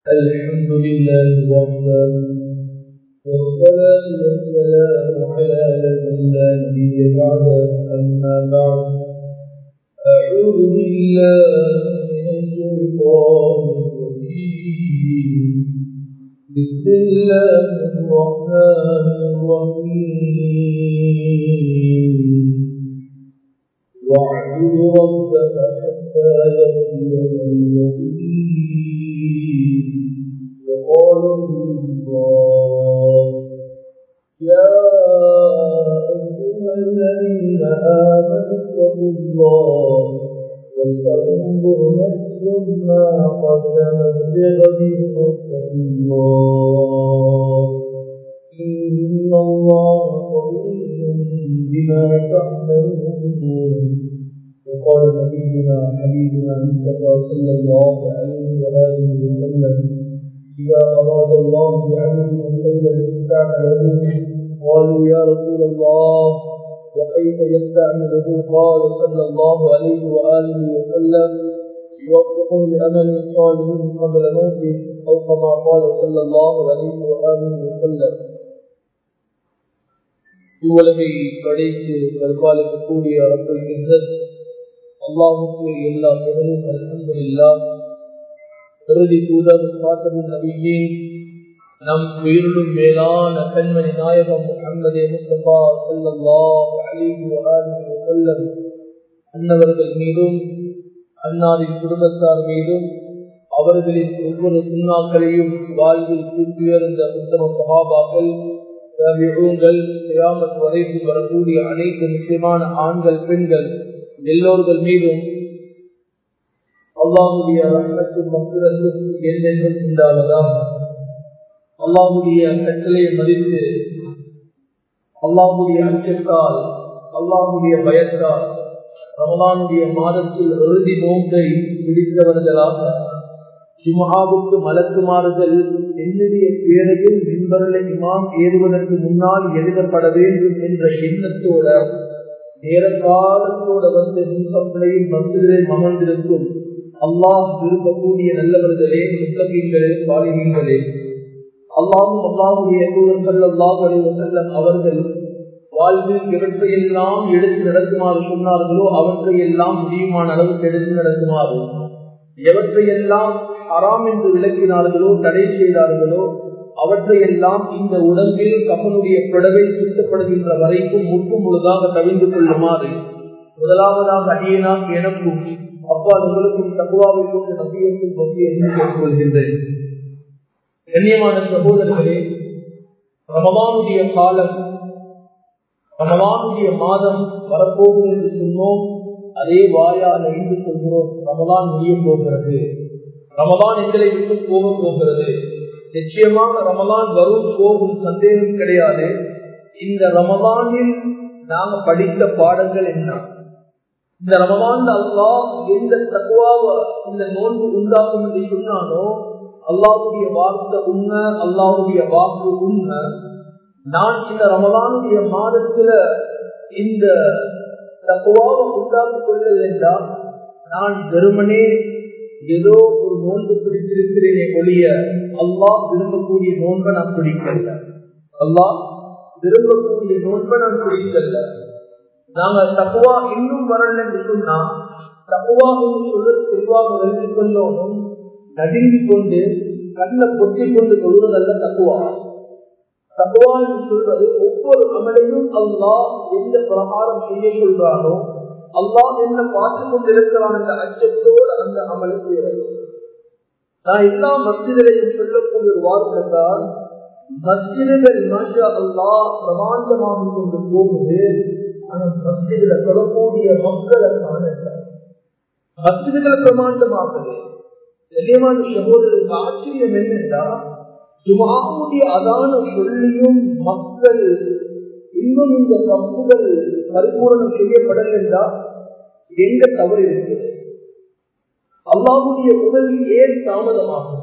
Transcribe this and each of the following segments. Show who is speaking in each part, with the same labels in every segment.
Speaker 1: الحمد لله وحده والصلاة والسلام على من لا نبي بعده أما بعد أعوذ بالله من الشيطان الرجيم بسم الله الرحمن الرحيم واعبد ربك حتى يأتيك اليقين وقال الله يا أيها الذين آمنوا اتقوا الله ولتنظر نفس ما قدمت لغد واتقوا الله إن الله خبير بما تعملون وقال نبينا حبيبنا مصطفى صلى الله عليه وآله وسلم إذا أراد الله بعبده خيرا استعمله قالوا يا رسول الله وكيف يستعمله قال صلى الله عليه وآله وسلم يوفقه لأمل صالح قبل موته أو كما قال صلى الله عليه وآله وسلم இவ்வுலகை படைத்து பரிபாலிக்கக்கூடிய ரப்பல் இஸ்ஸத் அல்லாஹுக்கு எல்லா புகழும் அல்ஹம்துலில்லா இறுதி தூதர் காத்தமும் நபியே நம் உயிரிலும் மேலான கண்மணி நாயகம் முகமதே முஸ்தபா ஸல்லல்லாஹு அலைஹி வஆலிஹி வஸல்லம் அன்னவர்கள் மீதும் அன்னாரின் குடும்பத்தார் மீதும் அவர்களின் ஒவ்வொரு சுண்ணாக்களையும் வாழ்வில் தூக்கியுயர்ந்த உத்தம சகாபாக்கள் தாபிஊன்கள் கியாமத் வரைக்கும் வரக்கூடிய அனைத்து முக்கியமான ஆண்கள் பெண்கள் எல்லோர்கள் மீதும் அல்லாஹுடைய ரஹ்மத்தும் மக்குதலும் என்றென்றும் உண்டாவதா அல்லாஹுடைய கட்டளையை மதித்து அல்லாஹுடைய அச்சத்தால் அல்லாஹுடைய பயத்தால் ரமலானுடைய மாதத்தில் இறுதி நோன்பை பிடித்தவர்களாக ஜுமாவுக்கு மலக்குமாறுகள் என்னுடைய பேரையில் மின்பரல இமாம் ஏறுவதற்கு முன்னால் எழுதப்பட வேண்டும் என்ற எண்ணத்தோட நேர காலத்தோட வந்து முன்சப்பளையும் மசிதில் அமர்ந்திருக்கும் அல்லாஹ் விரும்பக்கூடிய நல்லவர்களே முத்தகீங்களே பாலினீங்களே அல்லாஹும் அல்லாஹுடைய தூதர்கள் அல்லாஹ் செல்லம் அவர்கள் வாழ்வில் எவற்றையெல்லாம் எடுத்து நடக்குமாறு சொன்னார்களோ அவற்றையெல்லாம் முடியுமான அளவுக்கு எடுத்து நடக்குமாறு எவற்றையெல்லாம் அறாம் என்று விளக்கினார்களோ தடை செய்தார்களோ அவற்றையெல்லாம் இந்த உடம்பில் கப்பனுடைய புடவை சுத்தப்படுகின்ற வரைக்கும் முற்று முழுதாக தவிந்து கொள்ளுமாறு முதலாவதாக அடியனாக எனக்கும் அப்பா உங்களுக்கும் தகுவாவை கொண்டு நம்பியைக்கும் பற்றி என்று கேட்டுக்கொள்கின்றேன் கண்ணியமான சகோதரர்களே ரமவானுடைய காலம் ரமலானுடைய மாதம் வரப்போகிறது என்று சொன்னோம் அதே வாயால் ஐந்து சொல்கிறோம் ரமலான் முடிய போகிறது ரமலான் எங்களை விட்டு போக போகிறது நிச்சயமாக ரமலான் வரும் போகும் சந்தேகம் கிடையாது இந்த ரமலானில் நாங்க படித்த பாடங்கள் என்ன இந்த ரமலான் அல்லா எந்த தக்குவாவ இந்த நோன்பு உண்டாகும் என்று சொன்னானோ அல்லாவுடைய வார்த்தை உண்மை அல்லாவுடைய வாக்கு உண்மை நான் இந்த ரமலானுடைய மாதத்துல இந்த தக்குவாவை உண்டாக்கிக் கொள்ளல் என்றால் நான் வெறுமனே ஏதோ ஒரு நோன்பு பிடித்திருக்கிறேனே ஒழிய அல்லாஹ் விரும்பக்கூடிய நோன்பை நான் பிடிக்கல அல்லாஹ் விரும்பக்கூடிய நோன்பை நான் பிடிக்கல நாங்க தக்குவா இன்னும் வரல என்று சொன்னா தக்குவா என்று சொல்ல தெளிவாக எழுதி கொள்ளணும் நடுங்கிக் கொண்டு கண்ணை பொத்திக் கொண்டு சொல்வதல்ல தக்குவா தக்குவா என்று சொல்றது ஒவ்வொரு அமலையும் அல்லாஹ் எந்த பிரகாரம் செய்ய சொல்றானோ அல்லாஹ் என்ன பார்த்து கொண்டிருக்கிறான் என்ற அச்சத்தோடு அந்த அமலை செய்யறது நான் எல்லா மஸ்ஜிதிலையும் சொல்லக்கூடிய ஒரு வார்த்தை தான் மஸ்ஜிதுகள் மாஷா அல்லா பிரமாண்டமாக கொண்டு போகுது ஆனால் மஸ்ஜிதுல சொல்லக்கூடிய மக்களை காணல மஸ்ஜிதுகள் பிரமாண்டமாகுது கண்ணியமான சகோதரருக்கு ஆச்சரியம் என்னென்றா ஜுமாவுடைய அதான சொல்லியும் மக்கள் இன்னும் இந்த தப்புகள் பரிபூரணம் செய்யப்படல் என்றால் எங்க தவறு இருக்கிறது அல்லாவுடைய உதவி ஏன் தாமதமாகும்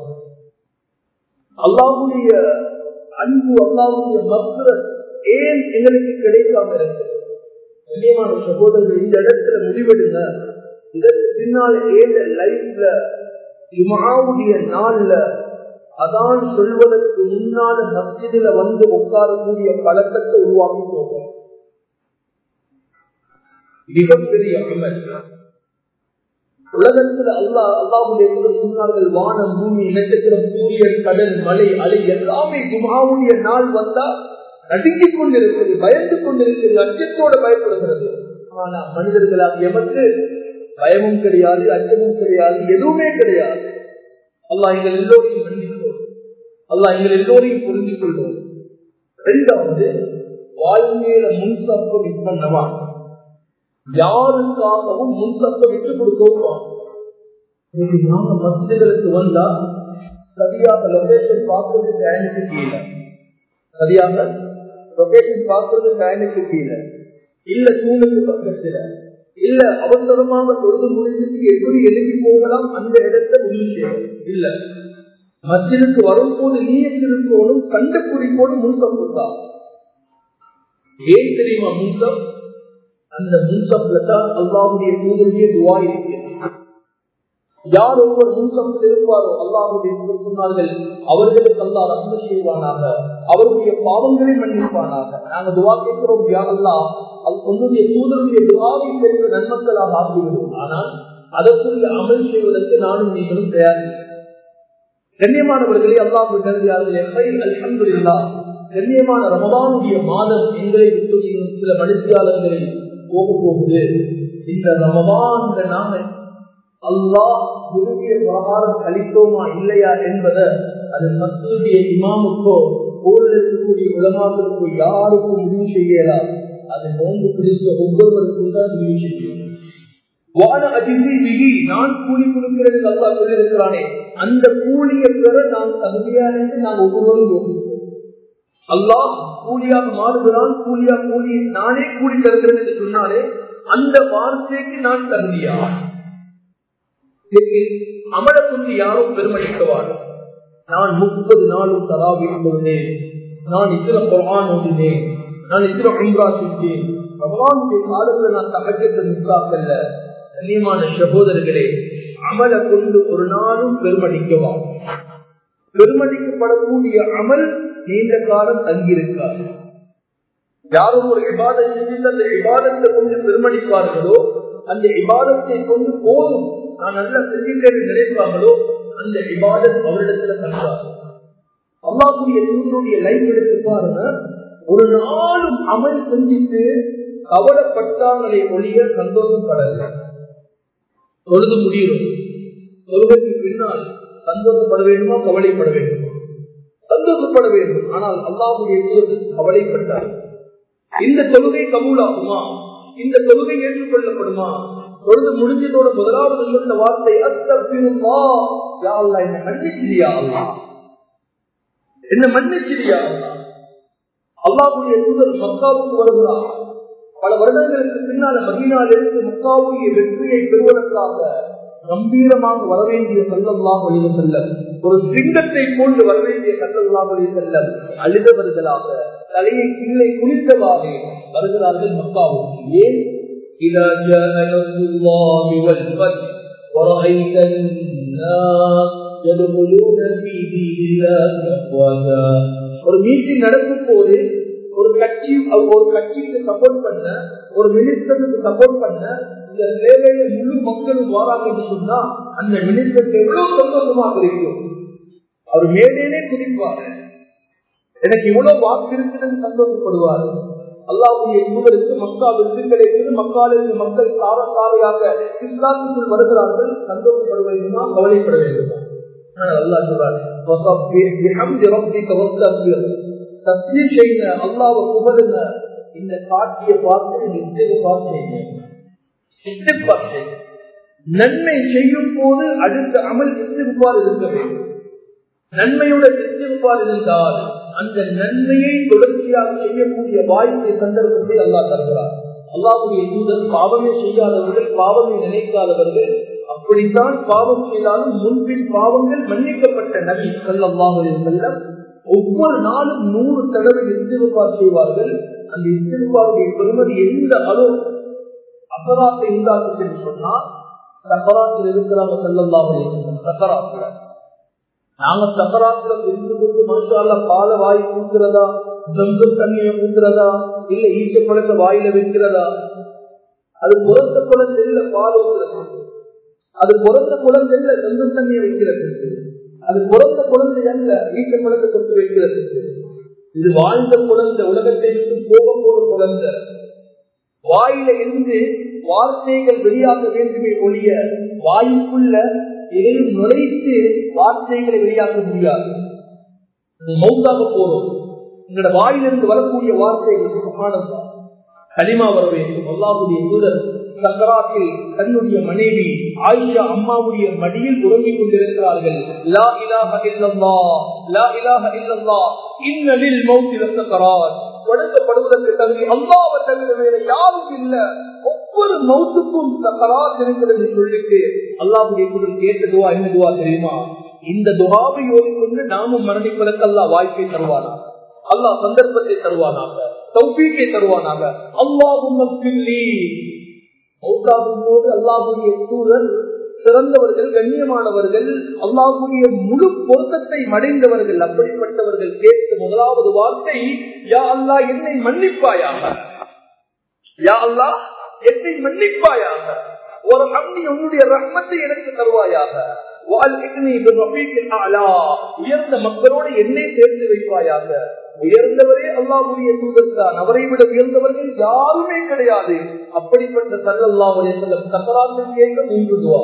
Speaker 1: அல்லாவுடைய அன்பு அல்லாவுடைய மக்கள் ஏன் எங்களுக்கு கிடைக்காம இருக்கு கண்ணியமான சகோதரர்கள் இந்த இடத்துல முடிவெடுங்க இதற்கு பின்னால ஏன் லைஃப்ல ஜுமாவுடைய நாள்ல அதான் சொல்வதற்கு முன்னால மஸ்ஜிதில வந்து உட்காரக்கூடிய பழக்கத்தை உருவாக்கி போகும் மிகப்பெரிய அமல் உலகத்தில் அல்லா அல்லாவுடைய சொன்னார்கள் வானம் பூமி நட்சத்திரம் சூரியன் கடல் மலை அலை எல்லாமே ஜுமாவுடைய நாள் வந்தா நடுங்கிக் கொண்டிருக்கிறது பயந்து கொண்டிருக்கிறது அச்சத்தோட பயப்படுகிறது ஆனா மனிதர்களாக எமக்கு பயமும் கிடையாது அச்சமும் கிடையாது எதுவுமே கிடையாது அல்லா எங்கள் எல்லோரையும் மன்னிப்போம் அல்லா எங்கள் எல்லோரையும் புரிந்து கொள்வோம் இரண்டாவது வாழ்க்கையில முன்சப்பம் பண்ணவான் யாருக்காகவும் முன்சப்பம் விட்டு கொடுக்கவும் நாங்க மசிதர்களுக்கு வந்தா சரியாக லொகேஷன் பார்க்கறது ஃபேனுக்கு கீழே சரியாக லொகேஷன் பார்க்கறது ஃபேனுக்கு கீழே இல்ல தூணுக்கு பக்கத்துல இல்ல அவசரமாக தொழுது முடிஞ்சுட்டு எப்படி எழுதி போகலாம் அந்த இடத்தை முடிவு செய்யணும் இல்ல மஸ்ஜிதுக்கு வரும்போது நீயத்திருக்கோனும் கண்டு குறிக்கோனும் முன்சப்பு தான் ஏன் தெரியுமா முன்சப் அந்த முன்சப்ல தான் அல்லாவுடைய தூதருடைய துவா இருக்கிறது யார் ஒருவர் முன்சப்பில் இருப்பாரோ அல்லாஹுடைய சொன்னார்கள் அவர்களுக்கு அல்லா ரத்ன செய்வானாக அவருடைய பாவங்களை மன்னிப்பானாக நாங்க துவா கேட்கிறோம் யாரெல்லாம் உன்னுடைய தூதருடைய துவாவை பெற்ற நன்மக்களாக ஆகிவிடும் ஆனால் அதற்குரிய அமல் செய்வதற்கு நானும் நீங்களும் தயார் கண்ணியமானவர்களே அல்லாஹ் விட்டார்கள் அல்ஹம்துல்லா கண்ணியமான ரமதானுடைய மாதம் எங்களை விட்டு இன்னும் சில மனுஷியாளர்களை போக போகுது இந்த ரமதான்ல நாம அல்லாஹ் விரும்பிய பிரகாரம் கழித்தோமா இல்லையா என்பதை அது மத்தியுடைய இமாமுக்கோ ஊரில் இருக்கக்கூடிய உலமாக்களுக்கோ யாருக்கும் முடிவு செய்யலாம் அது நோன்பு பிடித்த ஒவ்வொருவருக்கும் தான் முடிவு செய்யும் வான அதிர்ச்சி விகி நான் கூலி கொடுக்கிறது அல்லா சொல்லியிருக்கிறானே அந்த கூலியை பெற நான் தகுதியா என்று நான் ஒவ்வொருவரும் யோசிப்போம் அல்லாஹ் கூலியாக மாறுகிறான் கூலியா கூலி நானே கூலி தருகிறேன் என்று சொன்னாலே அந்த வார்த்தைக்கு நான் தகுதியா அமல கொண்டு யாரும் பெருமளிக்கவார் நான் முப்பது நாளும் தராவி கொண்டேன் நான் இத்தனை குரான் ஓடினேன் நான் இத்தனை உம்ரா செஞ்சேன் ரமலானுடைய காலத்துல நான் தகஜத்தை நிற்காக்கல்ல கண்ணியமான சகோதரர்களே அமல கொண்டு ஒரு நாளும் பெருமடிக்கவா பெருமடிக்கப்படக்கூடிய அமல் நீண்ட காலம் தங்கியிருக்காது யாரும் ஒரு விவாதத்தை செஞ்சு அந்த விவாதத்தை கொண்டு பெருமடிப்பார்களோ அந்த விவாதத்தை கொண்டு போதும் நான் நல்லா செஞ்சுட்டேன்னு நினைப்பாங்களோ அந்த விவாதம் அவரிடத்துல தந்தார் அல்லாவுடைய தூதருடைய லைஃப் எடுத்து பாருங்க ஒரு நாளும் அமல் செஞ்சுட்டு கவலைப்பட்டாங்களே ஒழிய சந்தோஷப்படல தொழுது முடியும் தொழுகைக்கு பின்னால் சந்தோஷப்பட வேண்டுமா கவலைப்பட வேண்டுமா சந்தோஷப்பட வேண்டும் ஆனால் அல்லாவுடைய தூதர் கவலைப்பட்டார் இந்த தொழுகை கபூலாகுமா இந்த தொழுகை ஏற்றுக்கொள்ளப்படுமா பொழுது முடிஞ்சதோட முதலாவது சொன்ன வார்த்தை அத்தப்பிருமா யாழ்லா என்ன மன்னிச்சிரியா அல்லா என்ன மன்னிச்சிரியா அல்லா அல்லாவுடைய தூதர் மக்காவுக்கு வருகிறார் பல வருடங்களுக்கு பின்னால மதீனாலிருந்து மக்காவுடைய வெற்றியை பெறுவதற்காக கம்பீரமாக வரவேண்டிய சல்லல்லாஹ் வழிவு செல்லம் ஒரு சிங்கத்தை போன்று வரவேண்டிய சல்லல்லாஹ் வழிவு செல்லம் அழுதவர்களாக தலையை கீழே குளித்தவாக வருகிறார்கள் மக்காவுக்கு ஏன் إذا جاء نصر الله والفتح ورأيت الناس يدخلون في دين الله أفواجا ஒரு மீட்டிங் நடக்கும் போது ஒரு கட்சி ஒரு கட்சிக்கு சப்போர்ட் பண்ண ஒரு மினிஸ்டருக்கு சப்போர்ட் பண்ண இந்த சேவையில முழு மக்களும் வாராங்கன்னு சொன்னா அந்த மினிஸ்டருக்கு எவ்வளவு சந்தோஷமாக இருக்கும் அவர் மேலேனே குதிப்பார் எனக்கு இவ்வளவு வாக்கு இருக்குதுன்னு சந்தோஷப்படுவார் அல்லாவுடைய தூதருக்கு மக்காவிற்கு கிடைக்கிறது மக்காலிற்கு மக்கள் சார சாரையாக இஸ்லாத்துக்குள் வருகிறார்கள் சந்தோஷப்பட வேண்டுமா கவலைப்பட வேண்டுமா அல்லா சொல்றாரு அல்லாவை புகழுங்க இந்த காட்சியை பார்த்து பார்த்து நன்மை செய்யும் போது அடுத்த அமல் இஸ்திருப்பார் இருக்க வேண்டும் நன்மையோட இஸ்திருப்பார் இருந்தால் அந்த நன்மையை தொடர்ச்சியாக செய்யக்கூடிய வாய்ப்பை சந்தர்ப்பத்தை அல்லா தருகிறார் அல்லாவுடைய தூதர் பாவமே செய்யாதவர்கள் பாவமே நினைக்காதவர்கள் அப்படித்தான் பாவம் செய்தாலும் முன்பின் பாவங்கள் மன்னிக்கப்பட்ட நபி சொல்லல்லாஹுடைய செல்லம் ஒவ்வொரு நாளும் நூறு தடவை இஸ்திருப்பார் செய்வார்கள் அந்த இஸ்திருப்பாருடைய பெருமதி எந்த அளவு அபராத்தை உண்டாக்குச்சு சொன்னா சக்கராத்தில் இருக்கிறாங்க செல்லல்லாஹுடைய சக்கராத்துல நாங்க சக்கராத்துல இருந்து கொண்டு மனுஷால பால வாய் ஊத்துறதா ஜம்பு தண்ணிய ஊத்துறதா இல்ல ஈச்ச பழக்க வாயில வைக்கிறதா அது பிறந்த குழந்தை இல்ல பால் ஊத்துறது அது பிறந்த குழந்தை இல்ல ஜம்பு தண்ணிய வைக்கிறதுக்கு அது பிறந்த குழந்தை அல்ல ஈச்ச பழக்க தொட்டு வைக்கிறதுக்கு இது வாழ்ந்த குழந்தை உலகத்தை விட்டு போக போற குழந்தை வாயில இருந்து வார்த்தைகள் வெளியாக வேண்டுமே ஒழிய வாயுக்குள்ள எதையும் நுழைத்து வார்த்தைகளை வெளியாக்க முடியாது மௌத்தாக போறோம் உங்களோட வாயிலிருந்து வரக்கூடிய வார்த்தைகள் களிமா வர வேண்டும் அல்லாவுடைய தூதர் சக்கராத்தில் தன்னுடைய மனைவி ஆயிஷா அம்மாவுடைய மடியில் உறங்கிக் கொண்டிருக்கிறார்கள் லா இலாஹ இல்லல்லா லா இலாஹ இல்லல்லா இன்னலில் மௌத்தில் சக்கராத் வழங்கப்படுவதற்கு தகுதி அல்லாவை தவிர வேற யாரும் இல்ல ஒவ்வொரு மௌத்துக்கும் சக்கராத் இருக்கிறது சொல்லிட்டு அல்லாவுடைய குதிரை கேட்ட துவா என்ன துவா தெரியுமா இந்த துவாவை ஓடிக்கொண்டு நாமும் மரணிப்பதற்கு அல்லா வாய்ப்பை தருவானா அல்லாஹ் சந்தர்ப்பத்தை தருவானாக தௌபீக்கை தருவானாக அல்லாஹும் மௌத்தாகும் போது அல்லாஹுடைய தூதர் சிறந்தவர்கள் கண்ணியமானவர்கள் அல்லாஹுடைய முழு பொருத்தத்தை மடைந்தவர்கள் அப்படிப்பட்டவர்கள் கேட்ட முதலாவது வார்த்தை யா அல்லா என்னை மன்னிப்பாயாக யா அல்லா என்னை மன்னிப்பாயாக ஒரு அம்மி உன்னுடைய ரஹ்மத்தை எனக்கு தருவாயாக உயர்ந்த மக்களோடு என்னை சேர்த்து வைப்பாயாக உயர்ந்தவரே அல்லாவுடைய தூதர்தான் அவரை விட உயர்ந்தவர்கள் யாருமே கிடையாது அப்படிப்பட்ட சல்லல்லா சக்கராத்தில் கேட்க மூன்று துவா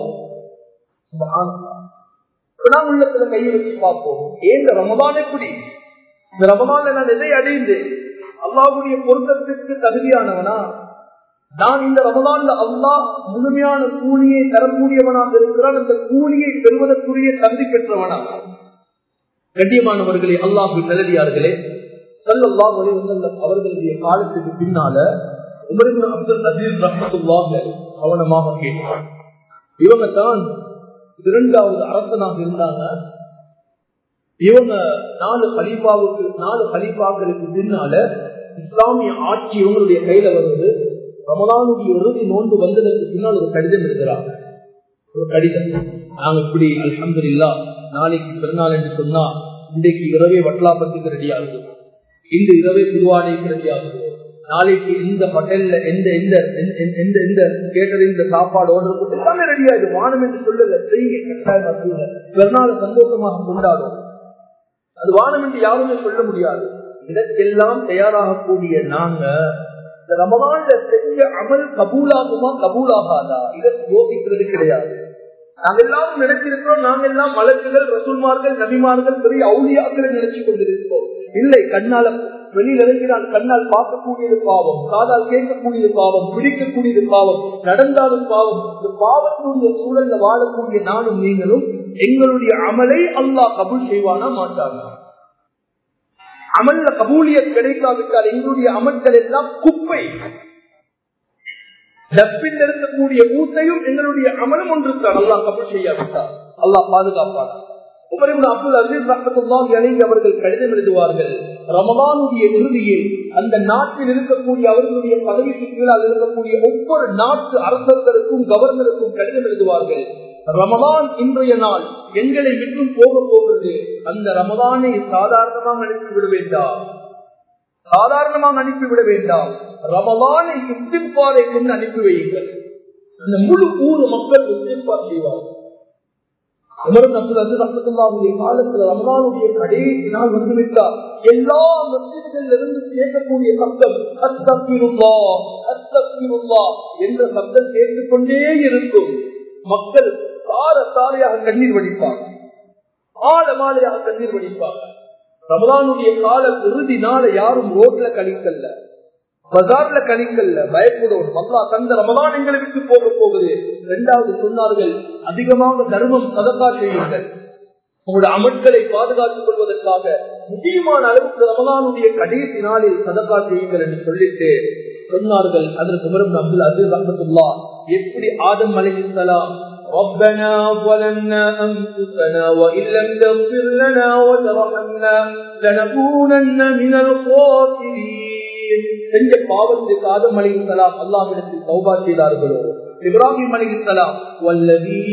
Speaker 1: நான் உள்ளத்துல கையை வச்சு பார்ப்போம் ஏன் ரமதான் எப்படி இந்த ரமதான்ல நான் எதை அடைந்தேன் அல்லாவுடைய பொருத்தத்திற்கு தகுதியானவனா நான் இந்த ரமதான்ல அல்லாஹ் முழுமையான கூலியை தரக்கூடியவனாக இருக்கிறான் அந்த கூலியை பெறுவதற்குரிய தகுதி பெற்றவனா கண்ணியமானவர்களே அல்லாஹு நல்லடியார்களே சல்லாஹ் அவர்களுடைய காலத்துக்கு பின்னால உமரின் அப்துல் அசீஸ் ரஹமத்துல்லாஹ் கவனமாக கேட்டான் இவங்க தான் இரண்டாவது அரசனாக இருந்தாங்க இவங்க நாலு ஹலீஃபாவுக்கு நாலு ஹலீஃபாக்களுக்கு பின்னால இஸ்லாமிய ஆட்சி இவங்களுடைய கையில வருவது ரமலானுடைய இறுதி நோன்பு வந்ததற்கு பின்னால் ஒரு கடிதம் எழுதுறாங்க ஒரு கடிதம் நாங்க இப்படி அலமது இல்லா நாளைக்கு பிறநாள் என்று சொன்னா இன்றைக்கு இரவே வட்டலாபத்துக்கு ரெடி ஆகுது இந்த இரவே திருவாடைக்கு ரெடி ஆகுது நாளைக்கு இந்த ஹோட்டல்ல எந்த எந்த எந்த எந்த கேட்டரிங் சாப்பாடு ஆர்டர் போட்டு எல்லாமே ரெடி ஆயிடும் வானம் என்று சொல்லல செய்யுங்க பிறநாள் சந்தோஷமாக கொண்டாடும் அது வானம் என்று யாருமே சொல்ல முடியாது இதற்கெல்லாம் தயாராகக்கூடிய நாங்க இந்த ரமதான்ல செஞ்ச அமல் கபூலாகுமா கபூலாகாதா இதை யோசிக்கிறது கிடையாது நாங்க எல்லாரும் நினைச்சிருக்கிறோம் நாங்க எல்லாம் மலக்குகள் ரசூல்மார்கள் நபிமார்கள் பெரிய அவுளியாக்களை நினைச்சு கொண்டிருக்கிறோம் இல்லை கண்ணால வெளியில் இறங்கினால் கண்ணால் பார்க்கக்கூடியது பாவம் காதால் கேட்கக்கூடியது பாவம் பிடிக்கக்கூடியது பாவம் நடந்தாலும் பாவம் இந்த பாவத்தினுடைய சூழல்ல வாழக்கூடிய நானும் நீங்களும் எங்களுடைய அமலை அல்லாஹ் கபூல் செய்வானா மாட்டாங்க அமல்ல கபூலிய கிடைக்காவிட்டால் எங்களுடைய அமல்கள் எல்லாம் குப்பை டப்பில் இருக்கக்கூடிய ஊத்தையும் எங்களுடைய அமலும் ஒன்று அல்லா கபூல் செய்யாவிட்டார் அல்லாஹ் பாதுகாப்பார் அப்துல் அசீஸ் ரஹத்துல்லாஹி அவர்கள் கடிதம் எழுதுவார்கள் ரமதானுடைய இறுதியில் அந்த நாட்டில் இருக்கக்கூடிய அவர்களுடைய பதவிக்கு கீழால் இருக்கக்கூடிய ஒவ்வொரு நாட்டு அரசர்களுக்கும் கவர்னருக்கும் கடிதம் எழுதுவார்கள் ரமதான் இன்றைய நாள் எங்களை விட்டும் போக போகிறது அந்த ரமதானை சாதாரணமாக அனுப்பிவிட வேண்டாம் சாதாரணமாக அனுப்பிவிட வேண்டாம் ரமதானை இஸ்திப்பாரை கொண்டு அனுப்பி வையுங்கள் அந்த முழு ஊர் மக்கள் இஸ்திப்பார் செய்வார்கள் உமரன் அப்துல் அசீஸ் அஹமத்துல்லாவுடைய காலத்துல ரமதானுடைய கடைசி நாள் வந்துவிட்டார் எல்லா மசிதிகள் இருந்து கேட்கக்கூடிய சப்தம் அஸ்தபிருல்லா அஸ்தபிருல்லா என்ற சப்தம் கேட்டுக்கொண்டே இருக்கும் மக்கள் தார தாரையாக கண்ணீர் வடிப்பார் ஆழ மாலையாக கண்ணீர் வடிப்பாங்க ரமதானுடைய கால இறுதி நாளை யாரும் ரோட்ல கழிக்கல்ல பஜார்ல கணிக்கல்ல பயப்படும் அல்லா தந்த ரமதான் எங்களை விட்டு போக போகுது இரண்டாவது சொன்னார்கள் அதிகமாக தர்மம் சதக்கா செய்யுங்கள் உங்களுடைய அமட்களை பாதுகாத்துக் கொள்வதற்காக முக்கியமான அளவுக்கு ரமதானுடைய கடைசி நாளில் சதக்கா செய்யுங்கள் என்று சொல்லிட்டு சொன்னார்கள் அதற்கு உமரம் அப்துல் அசீஸ் அஹமத்துல்லா எப்படி ஆதம் அலைஹிஸ்ஸலாம் ربنا ظلمنا أنفسنا وإن لم تغفر لنا وترحمنا لنكونن من الخاسرين செஞ்ச பாவத்துக்கு ஆதம் அலைஹிஸ்ஸலாம் அல்லாஹ்விடத்தில் தௌபா செய்தார்களோ இப்ராஹிம் அலிகலாம் வல்லதி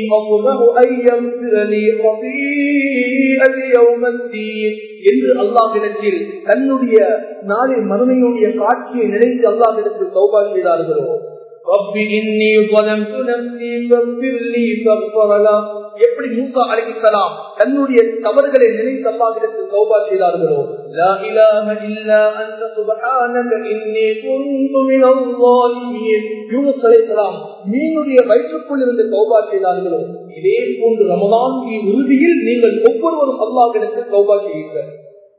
Speaker 1: என்று அல்லாஹிடத்தில் தன்னுடைய நாளை மறுமையுடைய காட்சியை நினைத்து அல்லாஹிடத்தில் சௌபா செய்தார்களோ رب إني ظلمت نفسي فاغفر لي فاغفر له எப்படி மூசா அலைஹிஸ்ஸலாம் தன்னுடைய தவறுகளை நினைத்து அல்லாஹ்விடத்தில் தௌபா செய்தார்களோ லா இலாஹ இல்லா அன்த சுப்ஹானக இன்னி குன்து மினல் ஸாலிமீன் யூனுஸ் அலைஹிஸ்ஸலாம் மீனுடைய வயிற்றுக்குள் இருந்து தௌபா செய்தார்களோ இதே போன்று ரமலானுடைய உறுதியில் நீங்கள் ஒவ்வொருவரும் அல்லாஹ்விடத்தில் தௌபா செய்யுங்கள்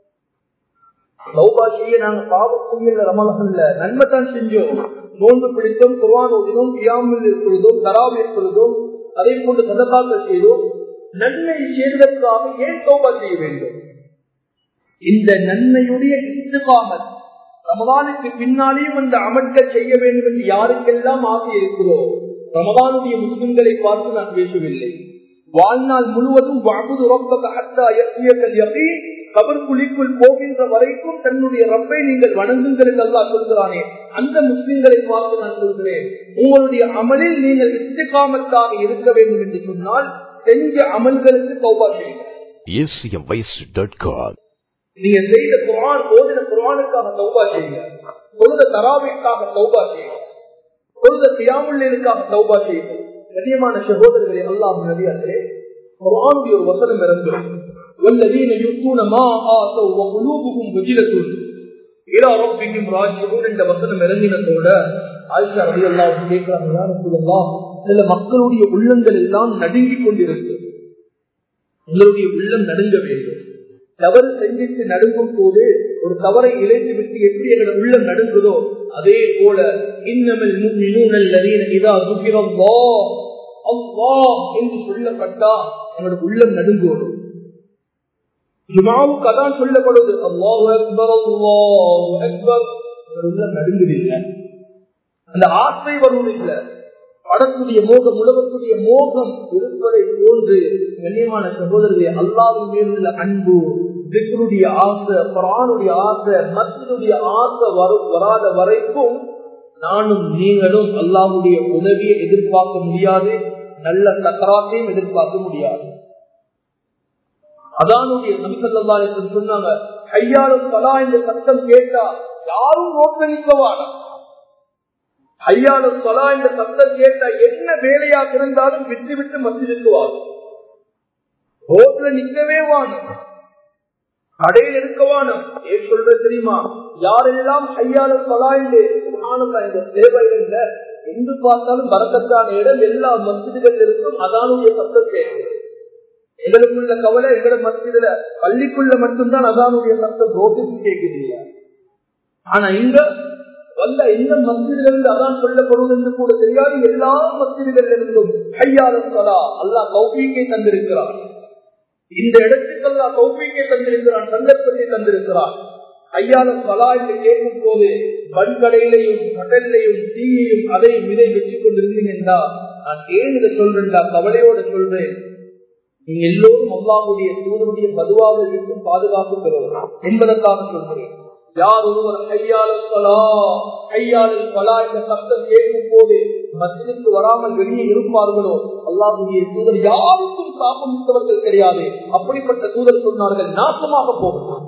Speaker 1: தௌபா செய்ய நாங்க பாவம் செய்யல ரமலான்ல நன்மை தான் செஞ்சோம் நோன்பு பிடித்தோம் குர்வான் ஓதினோம் கியாமில் இருக்கிறதும் தராவ் இருக்கிறதும் அதே போன்று சதகாக்கள் செய்தோம் நன்மை செய்வதற்காக ஏன் தௌபா செய்ய வேண்டும் இந்த நன்மையுடைய இத்துக்காமல் ரமதானுக்கு பின்னாலேயும் அந்த அமல்கள் செய்ய வேண்டும் என்று யாருக்கெல்லாம் ஆசை இருக்கிறோ ரமதானுடைய முஸ்லிம்களை பார்த்து நான் பேசவில்லை வாழ்நாள் முழுவதும் வாபுது ரப்பக ஹத்தா யக்தியக்கல் யகீன் கபர் குழிக்குள் போகின்ற வரைக்கும் தன்னுடைய ரப்பை நீங்கள் வணங்குங்கள் என்று அல்லாஹ் சொல்கிறானே அந்த முஸ்லிம்களை பார்த்து நான் சொல்கிறேன் உங்களுடைய அமலில் நீங்கள் இஸ்திகாமத்தாக இருக்க வேண்டும் என்று சொன்னால் செஞ்ச அமல்களுக்கு தௌபா செய்யுங்க
Speaker 2: acmvoice.com
Speaker 1: நீங்க செய்த குரான் ஓதின குரானுக்காக தௌபா செய்யுங்க தொழுத தராவிற்காக தௌபா செய்யுங்க தொழுத கியாமுள்ளுக்காக தௌபா செய்யுங்க கண்ணியமான சகோதரர்களே அல்லாஹ் நதியார்களே குரானுடைய ஒரு வசனம் இறங்கும் والذين يؤتون ما آتوا وقلوبهم وجلة إلى ربهم راجعون என்ற வசனம் இறங்கினதோட ஆயிஷா ரலியல்லாஹு அன்ஹா கேக்குறாங்க யா ரசூலல்லாஹ் சில மக்களுடைய உள்ளங்கள் எல்லாம் நடுங்கிக் கொண்டிருக்கு உங்களுடைய உள்ளம் நடுங்க வேண்டும் தவறு செஞ்சிட்டு நடுங்கும் போது ஒரு தவறை இழைத்து விட்டு எப்படி எங்களோட உள்ளம் நடுங்குதோ அதே போல இன்னமல் முஃமினூனல்லதீன இதா ذكرல்லாஹ் அல்லாஹ் என்று சொல்லப்பட்டா எங்களோட உள்ளம் நடுங்கோடும் ஜுமாவுக்கு அதான் சொல்லப்படுது அல்லாஹு அக்பர் அல்லாஹு அக்பர் உள்ளம் நடுங்குதில்லை அந்த ஆசை வருவதில்லை படக்கூடிய மோகம் உலகத்துடைய மோகம் இருப்பதை போன்று கண்ணியமான சகோதரர்களே அல்லாவின் மேலுள்ள அன்பு திக்ருடைய ஆசை பரானுடைய ஆசை மத்தியுடைய ஆசை வராத வரைக்கும் நானும் நீங்களும் அல்லாவுடைய உதவியை எதிர்பார்க்க முடியாது நல்ல சக்கராத்தையும் எதிர்பார்க்க முடியாது அதானுடைய நபிசல்லாலே சொன்னாங்க ஐயாலும் பலா என்ற சத்தம் கேட்டா யாரும் ரோட்ல நிற்கவாடா ஐயாலும் பலா என்ற சத்தம் கேட்டா என்ன வேலையாக இருந்தாலும் விட்டு விட்டு மத்திருக்குவார் ரோட்ல நிற்கவே வாணும் கடையில் இருக்கவானும் ஏன் சொல்றது தெரியுமா யாரெல்லாம் ஐயாலும் பலா என்று இந்த சேவைகள்ல எங்கு பார்த்தாலும் வரக்கத்தான இடம் எல்லா மசிதிகள் இருக்கும் அதானுடைய சத்தம் கேட்கிறது எங்களுக்குள்ள கவலை எங்களோட மத்தியில பள்ளிக்குள்ள மட்டும்தான் அதானுடைய சத்தம் ரோட்டுக்கு கேட்குறீங்க ஆனா இங்க வந்த எந்த மசிதிலிருந்து அதான் சொல்லப்படும் என்று கூட தெரியாது எல்லா மசிதிகள் இருந்தும் கையாளம் கலா அல்லா கௌபிக்கை தந்திருக்கிறான் இந்த இடத்துக்கு அல்லா கௌபிக்கை தந்திருக்கிறான் சந்தர்ப்பத்தை தந்திருக்கிறான் ஐயாளம் கலா என்று கேட்கும் போது பண்கடையிலையும் கடல்லையும் தீயையும் அதையும் இதை வச்சுக் கொண்டிருந்தீங்கன்னா நான் ஏன் இதை சொல்றேன்டா கவலையோட சொல்றேன் நீங்க எல்லோரும் அல்லாவுடைய தூதருடைய பதுவாக இருந்து பாதுகாப்பு பெறுவோம் என்பதற்காக சொல்கிறேன் யார் ஒருவர் கையாளர்களா கையாளல் பலா என்ற சத்தம் கேட்கும் போது மசிலுக்கு வராமல் வெளியே இருப்பார்களோ அல்லாஹுடைய தூதர் யாருக்கும் சாபம் மிக்கவர்கள் கிடையாது அப்படிப்பட்ட தூதர் சொன்னார்கள் நாசமாக போகும்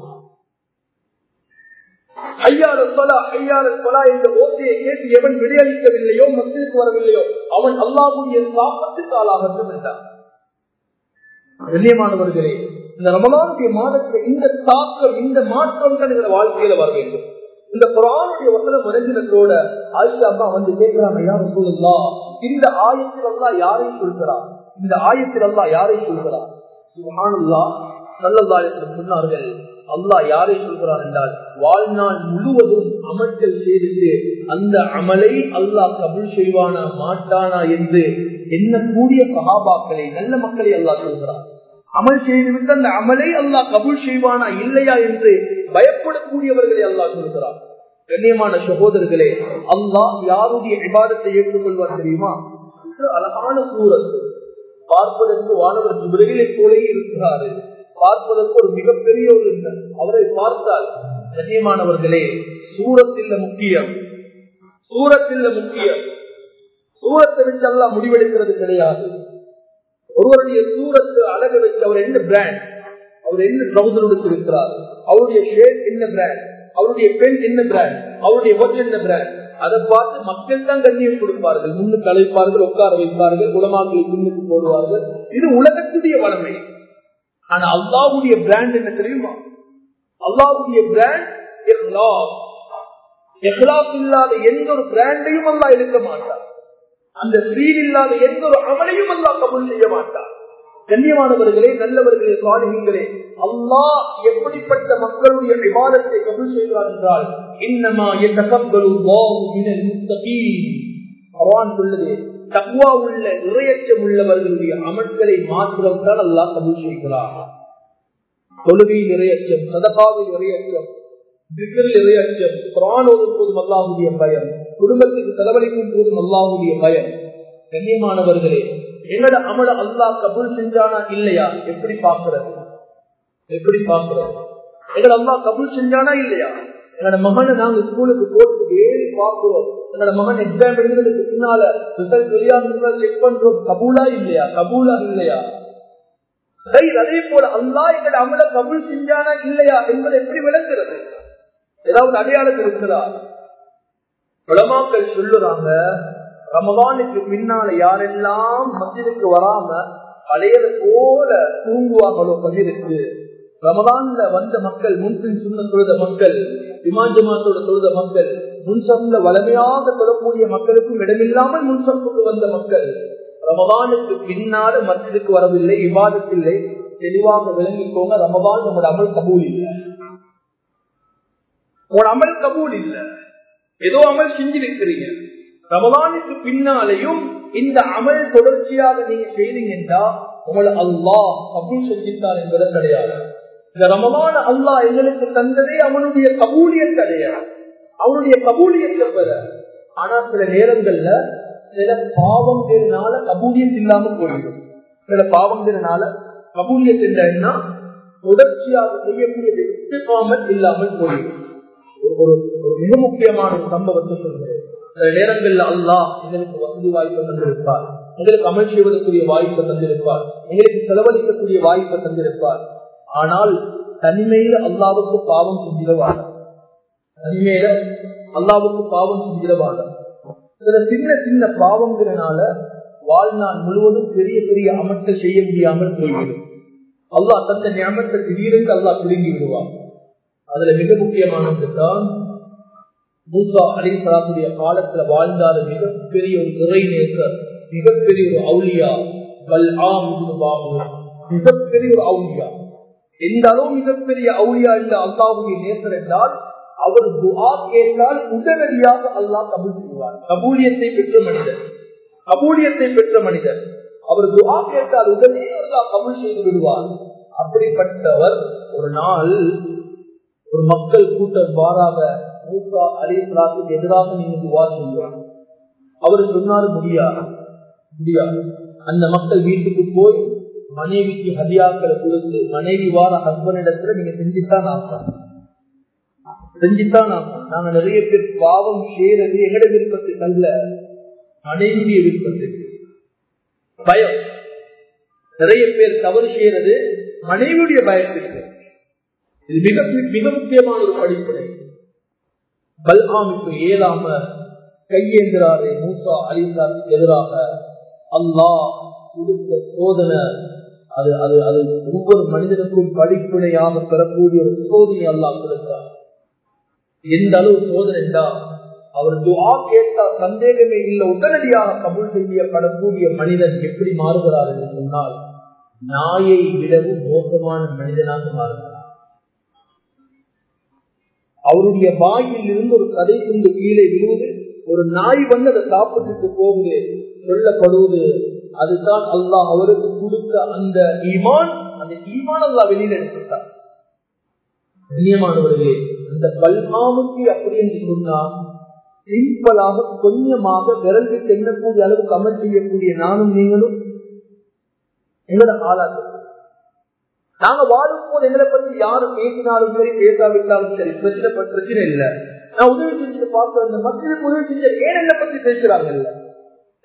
Speaker 1: ஐயாளர் பலா ஐயாளர் பலா என்ற ஓசையை கேட்டு எவன் விடையளிக்கவில்லையோ மசிலுக்கு வரவில்லையோ அவன் அல்லாஹுடைய சாப்பத்துக்கு ஆளாகட்டும் என்றார் கண்ணியமானவர்களே இந்த ரமலானுடைய மாதத்துல இந்த தாக்கம் இந்த மாற்றம் தான் எங்க வாழ்க்கையில வர வேண்டும் இந்த குரானுடைய வசனம் இறங்கினத்தோட ஆயிஷா அம்மா வந்து கேட்கிறாங்க யாரும் சொல்லலா இந்த ஆயத்தில் அல்லா யாரை சொல்கிறார் இந்த ஆயத்தில் அல்லா யாரை சொல்கிறார் சுகானுல்லா நல்லதாயத்தில் சொன்னார்கள் அல்லாஹ் யாரை சொல்கிறார் என்றால் வாழ்நாள் முழுவதும் அமல்கள் செய்துட்டு அந்த அமலை அல்லாஹ் கபுல் செய்வானா மாட்டானா என்று எண்ணக்கூடிய சகாபாக்களை நல்ல மக்களை அல்லாஹ் சொல்கிறார் அமல் செய்துவிட்டு அந்த அமலை அல்லாஹ் கபுல் செய்வானா இல்லையா என்று பயப்படக்கூடியவர்களை அல்லாஹ் சொல்கிறார் கண்ணியமான சகோதரர்களே அல்லாஹ் யாருடைய விவாதத்தை ஏற்றுக்கொள்வார் தெரியுமா அழகான சூழல் பார்ப்பதற்கு வானவர் ஜிபிரையிலை போலே இருக்கிறாரு பார்ப்பதற்கு ஒரு மிகப்பெரிய ஒரு அவரை பார்த்தால் கண்ணியமானவர்களே சூரத்தில் முக்கியம் சூரத்தில் முக்கியம் சூரத்தை வச்சு எல்லாம் முடிவெடுக்கிறது கிடையாது ஒருவருடைய சூரத்து அழக வச்சு அவர் என்ன பிராண்ட் அவர் என்ன ட்ரௌசர் இருக்கிறார் அவருடைய ஷேட் என்ன பிராண்ட் அவருடைய பெண் என்ன பிராண்ட் அவருடைய ஒர்க் என்ன பிராண்ட் அதை பார்த்து மக்கள் தான் கண்ணியம் கொடுப்பார்கள் முன்னுக்கு அழைப்பார்கள் உட்கார வைப்பார்கள் குலமாக்களை முன்னுக்கு போடுவார்கள் இது உலகத்துடைய வளமை ஆனா அல்லாவுடைய பிராண்ட் என்ன தெரியுமா அல்லாவுடைய பிராண்ட் எஹ்லாஸ் இல்லாத எந்த ஒரு பிராண்டையும் அல்லா எடுக்க மாட்டார் அந்த ஸ்ரீல் இல்லாத எந்த ஒரு அமலையும் அல்லா கபுல் செய்ய மாட்டார் கண்ணியமானவர்களே நல்லவர்களே சுவாமிகளே அல்லாஹ் எப்படிப்பட்ட மக்களுடைய விவாதத்தை கபுல் செய்கிறார் என்றால் இன்னமா சொல்லுது தக்குவா உள்ள இறையச்சம் உள்ளவர்களுடைய அமல்களை மாத்திரம் தான் அல்லாஹ் கபுல் செய்கிறார் தொழுகையில் இறையச்சம் சதகாவில் இறையச்சம் திகரில் இறையச்சம் குரானோதும் போதும் அல்லாஹுடைய பயம் குடும்பத்துக்கு செலவழிக்கும் போதும் அல்லாஹுடைய பயம் கண்ணியமானவர்களே என்னோட அமல அல்லாஹ் கபூல் செஞ்சானா இல்லையா எப்படி பாக்குறது எப்படி பாக்குறது எங்களை அல்லா கபூல் செஞ்சானா இல்லையா என்னோட மகனை நாங்க ஸ்கூலுக்கு போட்டு ஏறி பார்க்கிறோம் என்னோட மகன் எக்ஸாம் எழுதுறதுக்கு பின்னால ரிசல்ட் வெளியாக செக் பண்றோம் கபூலா இல்லையா கபூலா இல்லையா அதே போல அல்லா எங்களோட அமல கபூல் செஞ்சானா இல்லையா என்பது எப்படி விளங்குறது ஏதாவது அடையாளம் இருக்கிறா உலமாக்கள் சொல்லுறாங்க ரமவானுக்கு பின்னால யாரெல்லாம் மசிதுக்கு வராம பழையது போல தூங்குவாங்களோ பகிருக்கு ரமதான்ல வந்த மக்கள் முன்பின் சுண்ண தொழுத மக்கள் விமாஞ்சமாத்தோட தொழுத மக்கள் முன்சம்ல வளமையாக தொழக்கூடிய மக்களுக்கும் இடமில்லாமல் முன்சம்புக்கு வந்த மக்கள் ரமதானுக்கு பின்னால மசிதுக்கு வரவில்லை விவாதத்தில்லை தெளிவாக விளங்கிக்கோங்க ரமதான் நம்மளோட அமல் கபூல் இல்லை உங்களோட அமல் கபூல் இல்லை ஏதோ அமல் செஞ்சிருக்கிறீங்க ரமலானுக்கு பின்னாலேயும் இந்த அமல் தொடர்ச்சியாக நீங்க செய்றீங்கன்னா உங்களை அல்லாஹ் கபூல் செஞ்சிட்டார் என்பது கிடையாது இந்த ரமலான அல்லாஹ் எங்களுக்கு தந்ததே அவனுடைய கபூலியத் கிடையாது அவனுடைய கபூலியத்தை பெற ஆனா சில நேரங்கள்ல சில பாவங்களினால கபூலியத் இல்லாம போயிடும் சில பாவங்களினால கபூலியத் இல்லைன்னா தொடர்ச்சியாக செய்யக்கூடிய வெற்றிக்காமல் இல்லாமல் போயிடும் ஒரு ஒரு மிக முக்கியமான ஒரு சம்பவத்தை சொல்கிறேன் சில நேரங்கள்ல அல்லாஹ் எங்களுக்கு வசதி வாய்ப்பை தந்திருப்பார் எங்களுக்கு அமல் செய்வதற்குரிய வாய்ப்பை தந்திருப்பார் எங்களுக்கு செலவழிக்கக்கூடிய வாய்ப்பை தந்திருப்பார் ஆனால் தனிமையில அல்லாவுக்கு பாவம் செஞ்சிடவாட தனிமையில அல்லாவுக்கு பாவம் செஞ்சிடவாட சில சின்ன சின்ன பாவங்கிறனால வாழ்நாள் முழுவதும் பெரிய பெரிய அமர்த்தை செய்ய முடியாமல் போய்விடும் அல்லாஹ் தந்த ஞாபகத்தை திடீரென்று அல்லாஹ் பிடுங்கி விடுவார் அதுல மிக முக்கியமானது தான் மூசா அலி சலாத்துடைய காலத்துல வாழ்ந்தாரு மிகப்பெரிய ஒரு இறை நேசர் மிகப்பெரிய ஒரு அவுலியா மிகப்பெரிய ஒரு அவுலியா எந்த அளவு மிகப்பெரிய அவுலியா என்ற அல்லாவுடைய நேசர் என்றால் அவர் துஆ கேட்டால் உடனடியாக அல்லாஹ் கபூல் செய்வார் கபூலியத்தை பெற்ற மனிதர் கபூலியத்தை பெற்ற மனிதர் அவர் துஆ கேட்டால் உடனே அல்லாஹ் கபூல் செய்து விடுவார் அப்படிப்பட்டவர் ஒரு நாள் ஒரு மக்கள் கூட்டம் வாராக மூசா அலி சலாத்துக்கு எதிராக நீங்க துவா செய்வார் அவர் சொன்னாரு முடியாது முடியாது அந்த மக்கள் வீட்டுக்கு போய் மனைவிக்கு ஹதியாக்களை கொடுத்து மனைவி வார ஹஸ்பண்ட் இடத்துல நீங்க செஞ்சுதான் ஆகும் செஞ்சுதான் ஆகும் நாங்க நிறைய பேர் பாவம் செய்யறது எங்கட விருப்பத்துக்கு அல்ல மனைவியுடைய விருப்பத்துக்கு பயம் நிறைய பேர் தவறு செய்யறது மனைவியுடைய பயத்திற்கு இது மிக மிக முக்கியமான ஒரு படிப்படை பல்ஹாமிக்கு ஏறாம கையேந்திராரு மூசா அலிசாருக்கு எதிராக அல்லாஹ் கொடுத்த சோதனை அது அது அது ஒவ்வொரு மனிதனுக்கும் படிப்பினையாக பெறக்கூடிய ஒரு சோதனை அல்லாஹ் கொடுத்தார் எந்த அளவு சோதனை அவர் துவா கேட்டா சந்தேகமே இல்லை உடனடியாக கபூல் செய்யப்படக்கூடிய மனிதன் எப்படி மாறுகிறார் என்று சொன்னால் நாயை விடவும் மோசமான மனிதனாக மாறுகிறார் அவருடைய வாயில் இருந்து ஒரு கதை துண்டு கீழே விழுவது ஒரு நாய் வந்து அதை சாப்பிட்டுட்டு போகுது சொல்லப்படுவது அதுதான் அல்லாஹ் அவருக்கு கொடுத்த அந்த ஈமான் அந்த ஈமான் அல்லா வெளியில எடுத்துட்டார் கண்ணியமானவர்களே அந்த பல்மாவுக்கு அப்படி என்று சொன்னா சிம்பிளாக கொஞ்சமாக விரல்க்கு தென்னக்கூடிய அளவுக்கு அமல் செய்யக்கூடிய நானும் நீங்களும் எங்களோட ஆளாக நாங்க வாழும் போது எங்களை பத்தி யாரு பேசினாலும் சரி பேசாவிட்டாலும் சரி பிரச்சனை பிரச்சனை இல்ல நான் உதவி செஞ்சு பார்த்த அந்த மக்களுக்கு உதவி செஞ்ச ஏன் என்னை பத்தி பேசுறாங்கல்ல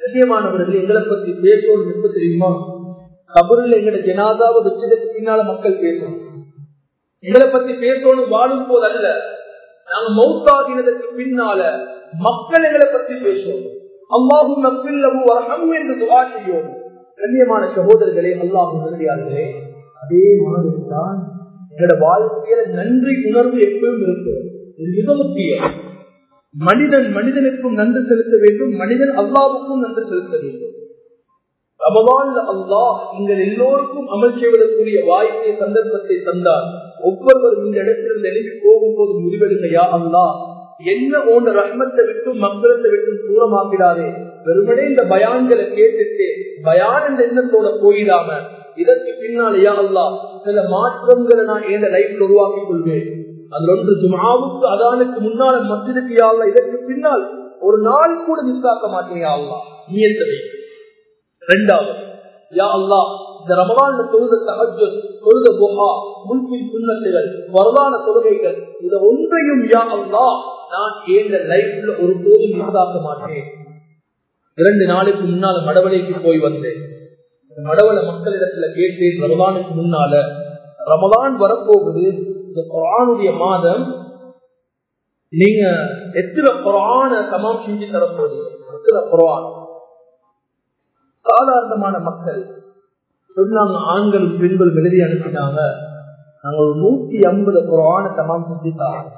Speaker 1: கண்ணியமானவர்கள் எங்களை பத்தி பேசணும் எப்ப தெரியுமா கபூரில் எங்கட ஜனாதாவை வச்சதுக்கு பின்னால மக்கள் பேசணும் எங்களை பத்தி பேசணும் வாழும் போது அல்ல நாங்க மௌத்தாகினதற்கு பின்னால மக்கள் எங்களை பத்தி பேசுவோம் அல்லாஹும் நப்பில்லவு வரஹம் என்று துவா செய்யோம் கண்ணியமான சகோதரர்களே அல்லாஹும் நல்லடியார்களே அதே மாதிரி தான் எங்களோட வாழ்க்கையில நன்றி உணர்வு எப்பவும் இருக்கும் இது மிக முக்கியம் மனிதன் மனிதனுக்கும் நன்றி செலுத்த வேண்டும் மனிதன் அல்லாவுக்கும் நன்றி செலுத்த வேண்டும் ரமவான்ல அல்லாஹ் நீங்கள் எல்லோருக்கும் அமல் செய்வதற்குரிய வாய்ப்பை சந்தர்ப்பத்தை தந்தார் ஒவ்வொருவரும் இந்த இடத்திலிருந்து எழுதி போகும்போது முடிவெடுங்க யா அல்லா என்ன போன்ற ரஹ்மத்தை விட்டும் மக்களத்தை விட்டும் தூரமாக்கிடாதே வெறுமனே இந்த பயான்களை கேட்டுட்டு பயான் என்ற எண்ணத்தோட போயிடாம இதற்கு பின்னால் யா அல்லா சில மாற்றங்களை நான் என் லைஃப்ல உருவாக்கிக் கொள்வேன் அதுல ஒன்று ஜுமாவுக்கு அதானுக்கு முன்னால மத்திற்கு யாழ்லா இதற்கு பின்னால் ஒரு நாள் கூட மிஸ் ஆக்க மாட்டேன் யா அல்லா நீயத்தை வைக்கும் ரெண்டாவது யா அல்லா இந்த ரமலான் தொழுத தகஜ தொழுத குஹா முன்பின் சுண்ணத்துகள் வரலான தொழுகைகள் இத ஒன்றையும் யா அல்லா நான் எந்த லைஃப்ல ஒரு போதும் மிஸ்ஸாக்க மாட்டேன் இரண்டு நாளுக்கு முன்னால மடவலைக்கு போய் வந்தேன் மடவள மக்களிடத்துல கேட்டேன் ரமலானுக்கு முன்னால ரமலான் வரப்போகுது இந்த குரானுடைய மாதம் நீங்க எத்தனை குரான தமாம் செஞ்சு தரப்போகுது எத்தனை குரான் சாதாரணமான மக்கள் சொன்னாங்க ஆண்களும் பெண்களும் எழுதி அனுப்பினாங்க நாங்க ஒரு நூத்தி ஐம்பது குரான தமாம் செஞ்சுட்டாங்க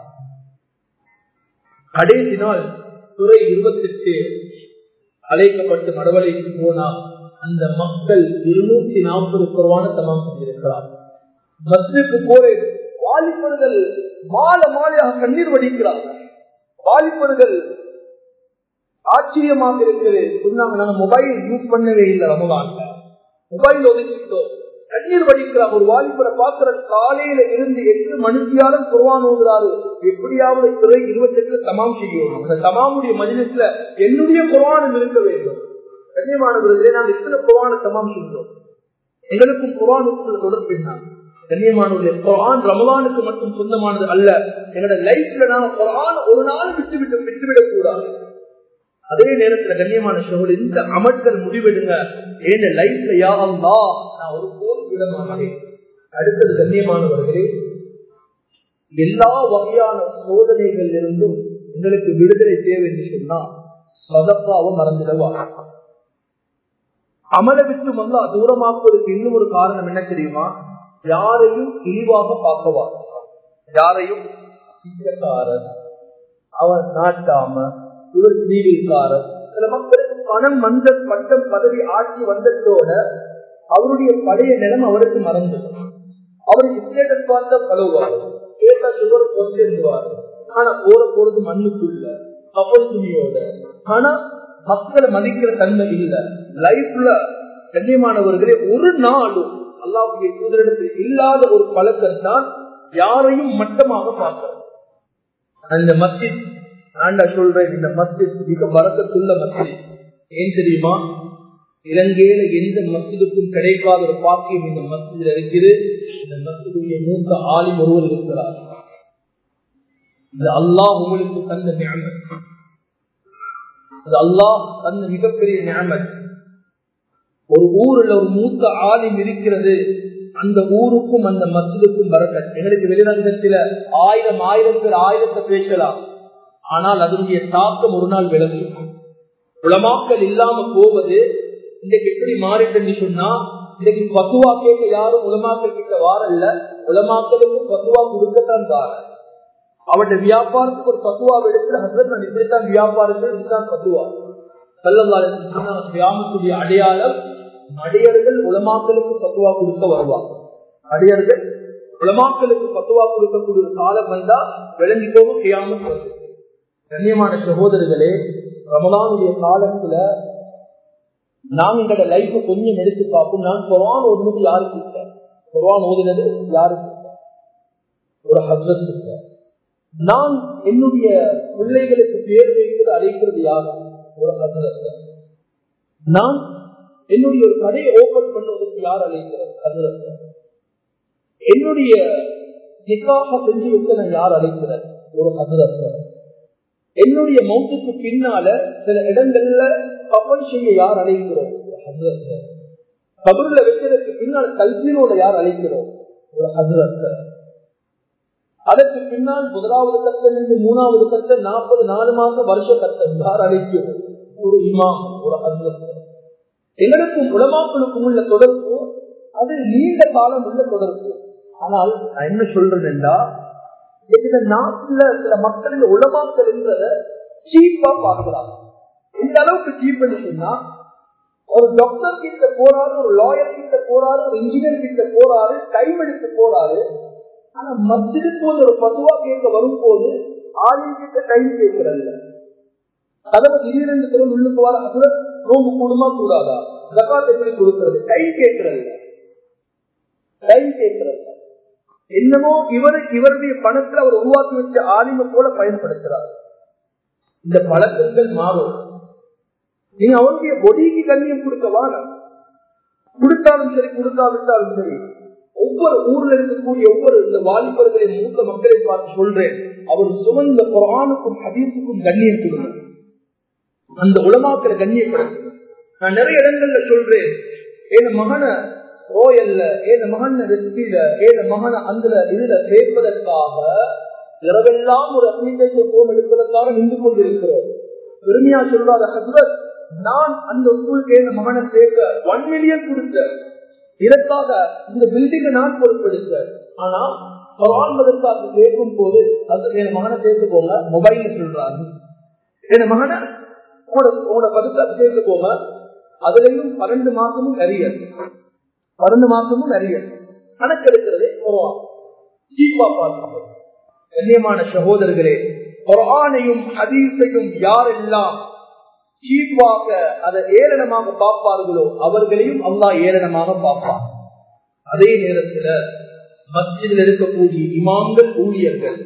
Speaker 1: கடைசி நாள் துறை இருபத்தி எட்டு அழைக்கப்பட்டு மடவலைக்கு போனா அந்த மக்கள் இருநூத்தி நாற்பது குரவான தமாம் செஞ்சிருக்கிறார் மஸ்ஜிக்கு போரே வாலிபர்கள் மால மாலையாக கண்ணீர் வடிக்கிறார்கள் வாலிபர்கள் ஆச்சரியமாக இருக்கிறது சொன்னாங்க நாங்க மொபைல் யூஸ் பண்ணவே இல்லை ரமலான்ல மொபைல் ஒதுக்கிட்டோம் கண்ணீர் வடிக்கிறார் ஒரு வாலிபரை பாக்குற காலையில இருந்து எட்டு மணித்தியாலும் குர்வான் ஓதுறாரு எப்படியாவது துறை இருபத்தி எட்டுல தமாம் செய்யணும் அந்த தமாமுடைய மஜிலிஸ்ல என்னுடைய குர்வானம் இருக்க வேண்டும் கண்ணியமானவர்களே நாம் எத்தனை குர்வான தமாம் செய்தோம் எங்களுக்கும் குர்வானுக்குள்ள தொடர்பு என்ன கண்ணியமானவர்களே குரான் ரமலானுக்கு மட்டும் சொந்தமானது அல்ல எங்களோட லைஃப்ல நாம குரான் ஒரு நாள் விட்டுவிட்டு விட்டுவிடக் கூடாது அதே நேரத்துல கண்ணியமான சோழ இந்த அமட்கள் முடிவெடுங்க என் லைஃப்ல யாவா நான் ஒரு போர் விட மாட்டேன் அடுத்தது கண்ணியமானவர்களே எல்லா வகையான சோதனைகள் இருந்தும் எங்களுக்கு விடுதலை தேவை என்று சொன்னா சதப்பாவும் மறந்துடவா அமல விட்டு வந்தா தூரமாக்குவதற்கு இன்னும் ஒரு காரணம் என்ன தெரியுமா யாரையும் இழிவாக பார்க்கவா யாரையும் சிக்கக்காரர் அவன் நாட்டாம இவர் தீவிரக்காரர் சில மக்களுக்கு பணம் வந்த பட்டம் பதவி ஆட்சி வந்ததோட அவருடைய பழைய நிலம் அவருக்கு மறந்தது அவருக்கு ஸ்டேட்டஸ் பார்த்த பழகுவார் கேட்டா சுகர் பொறுத்துவார் ஆனா போற போறது மண்ணுக்குள்ள கப்பல் துணியோட ஆனா மக்களை மதிக்கிற தன்மை இல்ல லைஃப்ல கண்ணியமானவர்களே ஒரு நாளும் அல்லாவுடைய தூதரிடத்தில் இல்லாத ஒரு பழக்கம் தான் யாரையும் மட்டமாக பார்க்கிறது அந்த மஸ்ஜித் ஆண்டா சொல்றேன் இந்த மஸ்ஜித் மிக வரக்கத்துள்ள மஸ்ஜித் ஏன் தெரியுமா இலங்கையில எந்த மஸ்ஜிதுக்கும் கிடைக்காத ஒரு பாக்கியம் இந்த மஸ்ஜிதில் இருக்குது இந்த மஸ்ஜிதுடைய மூத்த ஆளும் ஒருவர் இருக்கிறார் இது அல்லாஹ் உங்களுக்கு தந்த ஞாபகம் இது அல்லாஹ் தந்த மிகப்பெரிய ஞாபகம் ஒரு ஊர்ல ஒரு மூத்த ஆலிம் இருக்கிறது அந்த ஊருக்கும் அந்த மசிதுக்கும் வரக்கத் எங்களுக்கு வெளிரங்கத்தில ஆயிரம் ஆயிரம் பேர் ஆயிரத்தை பேசலாம் ஆனால் அதனுடைய தாக்கம் ஒரு நாள் விளங்கும் உளமாக்கல் இல்லாம போவது இன்னைக்கு எப்படி மாறிட்டுன்னு சொன்னா இன்னைக்கு பத்துவா கேட்க யாரும் உலமாக்கல் கிட்ட வாரல்ல உலமாக்களுக்கும் பத்துவா கொடுக்கத்தான் தார அவருடைய வியாபாரத்துக்கு ஒரு பத்துவா எடுத்து ஹசரத் நான் இப்படித்தான் வியாபாரத்தில் இதுதான் பத்துவா கிராமத்துடைய அடையாளம் அடியர்கள் உலமாக்களுக்கு பத்துவா கொடுக்க வருவாங்க அடியர்கள் உலமாக்களுக்கு பத்துவா கொடுக்கக்கூடிய ஒரு காலம் வந்தா விளங்கி போகும் கியாமத் வருது கண்ணியமான சகோதரர்களே ரமலானுடைய காலத்துல நாங்க எங்களோட லைஃப் கொஞ்சம் எடுத்து பார்ப்போம் நான் குரான் ஓதுனது யாருக்கு இல்லை குரான் ஓதுனது யாருக்கு இல்லை ஒரு ஹஸ்ரத் இல்லை நான் என்னுடைய பிள்ளைகளுக்கு பேர் வைக்கிறது அழைக்கிறது யாரு ஒரு ஹஸ்ரத் நான் என்னுடைய ஒரு கடையை ஓபன் பண்ணுவதற்கு யார் அழைக்கிறது ஹஸ்ரத் என்னுடைய நிக்காக செஞ்சு வைக்க நான் யார் அழைக்கிறது ஒரு ஹஸ்ரத் என்னுடைய மௌத்துக்கு பின்னால சில இடங்கள்ல கபல் செய்ய யார் அழைக்கிறோம் ஹசரத் கபருல வைக்கிறதுக்கு பின்னால் கல்வியோட யார் அழைக்கிறோம் ஒரு ஹசரத் அதற்கு பின்னால் முதலாவது கட்டம் இருந்து மூணாவது கட்டம் நாற்பது நாலு மாசம் வருஷ கட்டம் யார் அழைக்கிறோம் ஒரு இமாம் ஒரு ஹசரத் எங்களுக்கும் உலமாக்களுக்கும் உள்ள தொடர்பு அது நீண்ட காலம் உள்ள தொடர்பு ஆனால் நான் என்ன சொல்றேன்டா இந்த நாட்டுல சில மக்கள் இந்த உலமாக்கள் என்றத சீப்பா பார்க்கிறாங்க இந்த அளவுக்கு சீப் சொன்னா ஒரு டாக்டர் கிட்ட போறாரு ஒரு லாயர் கிட்ட போறாரு ஒரு இன்ஜினியர் கிட்ட போறாரு டைம் எடுத்து போறாரு ஆனா மத்திற்கு போது ஒரு பதுவா கேட்க வரும்போது ஆளும் கிட்ட டைம் கேட்கறதில்ல கதவை திடீரென்று திறந்து உள்ளுக்கு வர அதுல நோம்பு கூடுமா கூடாதா ஜக்காத் எப்படி கொடுக்கிறது டைம் கேட்கறது டைம் கேட்கறது என்னமோ இவரு இவருடைய பணத்துல அவர் உருவாக்கி வச்ச ஆலிம போல பயன்படுத்துறாரு இந்த பழக்கங்கள் மாறும் நீங்க அவருடைய பொடிக்கு கண்ணியம் கொடுக்க வானம் கொடுத்தாலும் சரி கொடுக்காவிட்டாலும் சரி ஒவ்வொரு ஊர்ல இருக்கக்கூடிய ஒவ்வொரு இந்த வாலிபர்களின் மூத்த மக்களை பார்த்து சொல்றேன் அவர் சுமந்த குரானுக்கும் ஹதீஸுக்கும் கண்ணியம் கொடுங்க அந்த உலமாக்களை கண்ணியப்படுத்து நான் நிறைய இடங்கள்ல சொல்றேன் என் மகனை ரோயல்ல ஏத மகன ரெஸ்டில ஏத மகன அந்த இதுல சேர்ப்பதற்காக இரவெல்லாம் ஒரு அப்ளிகேஷன் போம் எடுப்பதற்காக நின்று கொண்டிருக்கிறோம் பெருமையா சொல்றாத ஹசரத் நான் அந்த ஸ்கூலுக்கு என் மகனை சேர்க்க ஒன் மில்லியன் கொடுத்தேன் இதற்காக இந்த பில்டிங்கை நான் பொறுப்பெடுத்தேன் ஆனா பரவான்பதற்காக சேர்க்கும் போது அது என் மகனை சேர்த்துக்கோங்க மொபைல்ல சொல்றாங்க என் மகனை உங்களோட பதுக்காக சேர்த்துக்கோங்க அதுலயும் பன்னெண்டு மாசமும் நிறைய பன்னெண்டு மாசமும் நிறைய கணக்கெடுக்கிறதே கண்ணியமான சகோதரர்களே குரானையும் ஹதீஸையும் யாரெல்லாம் சீப்பாக அதை ஏளனமாக பார்ப்பார்களோ அவர்களையும் அல்லா ஏளனமாக பார்ப்பார் அதே நேரத்தில் மத்தியில் இருக்கக்கூடிய இமாம்கள் ஊழியர்கள்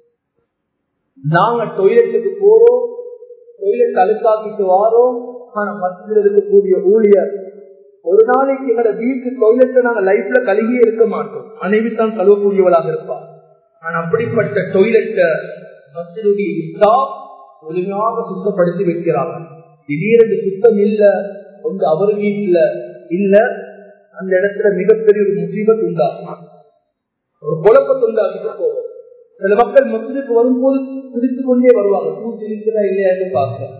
Speaker 1: நாங்க டொய்லெட்டுக்கு போறோம் டொய்லெட் அழுக்காக்கிட்டு வாரோம் ஆனா மத்தியில் இருக்கக்கூடிய ஊழியர் ஒரு நாளைக்கு எங்களோட வீட்டு டொய்லெட்டை நாங்க லைஃப்ல கழுகியே இருக்க மாட்டோம் அனைவித்தான் கழுவக்கூடியவளாக இருப்பார் ஆனா அப்படிப்பட்ட டொய்லெட்டை மத்தியுடைய இஸ்லா முழுமையாக சுத்தப்படுத்தி வைக்கிறாங்க திடீரென்று சுத்தம் இல்ல வந்து அவர் வீட்டுல இல்ல அந்த இடத்துல மிகப்பெரிய ஒரு முசீபத் உண்டாகும் ஒரு குழப்பத்தை உண்டாக்கிட்டு போவோம் சில மக்கள் மசிதுக்கு வரும்போது பிடித்து கொண்டே வருவாங்க தூசி இருக்குதா இல்லையான்னு பார்க்க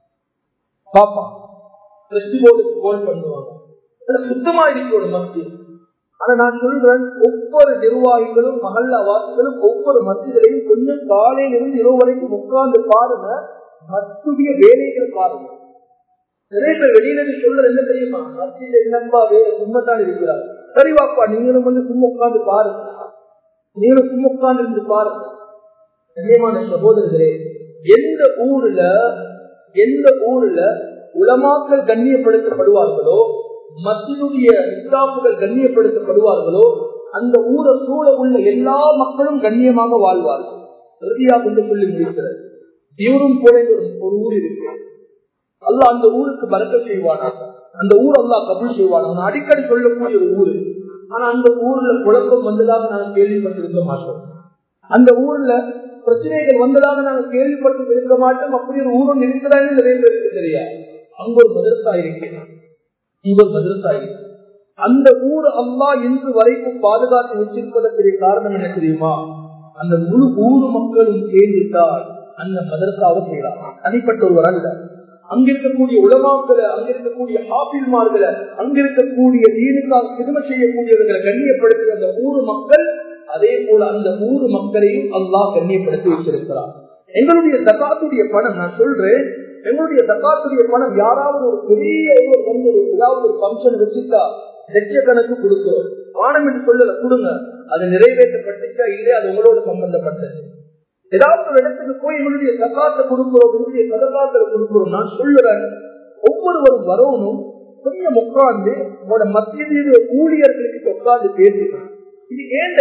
Speaker 1: பாப்பா திருஷ்டி போர்டுக்கு போன் பண்ணுவாங்க சுத்தமா இருக்கணும் மத்திய ஆனா நான் சொல்றேன் ஒவ்வொரு நிர்வாகிகளும் மகல்லா வாசிகளும் ஒவ்வொரு மத்தியிலையும் கொஞ்சம் காலையில இருந்து இரவு வரைக்கும் உட்கார்ந்து பாருங்க மத்துடைய வேலைகள் பாருங்க நிறைய பேர் வெளியில இருந்து சொல்றது என்ன தெரியுமா மத்தியில என்னப்பா வேலை சும்மத்தான் இருக்கிறாங்க சரி வாப்பா நீங்களும் வந்து சும்மா உட்கார்ந்து பாருங்க நீங்களும் சும்மா உட்கார்ந்து இருந்து பாருங்க கண்ணியமான சகோதரர்களே எந்த ஊர்ல எந்த ஊர்ல உலமாக்கள் கண்ணியப்படுத்தப்படுவார்களோ மத்தியுடைய இஸ்லாமுகள் கண்ணியப்படுத்தப்படுவார்களோ அந்த ஊரை சூழ உள்ள எல்லா மக்களும் கண்ணியமாக வாழ்வார்கள் இறுதியாக என்று சொல்லி முடிக்கிறது இவரும் போல ஒரு ஊர் இருக்கு அல்ல அந்த ஊருக்கு பறக்க செய்வானா அந்த ஊர் அல்லா கபுல் செய்வானா அடிக்கடி சொல்லக்கூடிய ஒரு ஊரு ஆனா அந்த ஊர்ல குழப்பம் வந்ததாக நாங்கள் கேள்விப்பட்டிருக்க மாட்டோம் அந்த ஊர்ல பிரச்சனைகள் வந்ததாக நாங்கள் கேள்விப்பட்டு இருக்க மாட்டோம் அப்படி ஒரு ஊரும் இருக்கிறான்னு நிறைய பேருக்கு தெரியாது அங்க ஒரு மதரசா இருக்கிறான் இங்க ஒரு மதரசா இருக்கு அந்த ஊர் அல்லா இன்று வரைக்கும் பாதுகாத்து வச்சிருப்பதற்கு காரணம் என்ன தெரியுமா அந்த முழு ஊர் மக்களும் சேர்ந்துட்டால் அந்த மதரசாவை செய்யலாம் தனிப்பட்ட ஒருவர் அல்ல அங்க இருக்கக்கூடிய உலமாக்களை அங்க இருக்கக்கூடிய ஹாபில்மார்களை அங்க இருக்கக்கூடிய தீனுக்காக சிறும செய்யக்கூடியவர்களை கண்ணியப்படுத்துகிற அந்த ஊர் மக்கள் அதே போல அந்த ஊர் மக்களையும் அல்லாஹ் கண்ணியப்படுத்தி வச்சிருக்கிறார் எங்களுடைய தக்காத்துடைய பணம் நான் சொல்றேன் எங்களுடைய தக்காத்துடைய பணம் யாராவது ஒரு பெரிய ஒரு வந்து ஏதாவது ஒரு பங்கன் வச்சுட்டா லட்சக்கணக்கு கொடுக்கிறோம் வானம் என்று சொல்லல கொடுங்க அது நிறைவேற்றப்பட்டுச்சா இல்லையா அது உங்களோட சம்பந்தப்பட்டது ஏதாவது ஒரு இடத்துக்கு போய் எங்களுடைய தக்காத்தை கொடுக்கிறோம் எங்களுடைய சதக்காக்களை கொடுக்கிறோம் நான் சொல்லுறேன் ஒவ்வொருவரும் வரணும் கொஞ்சம் உட்கார்ந்து உங்களோட மத்திய ஊழியர்களுக்கு உட்கார்ந்து பேசுகிறேன் இது ஏண்ட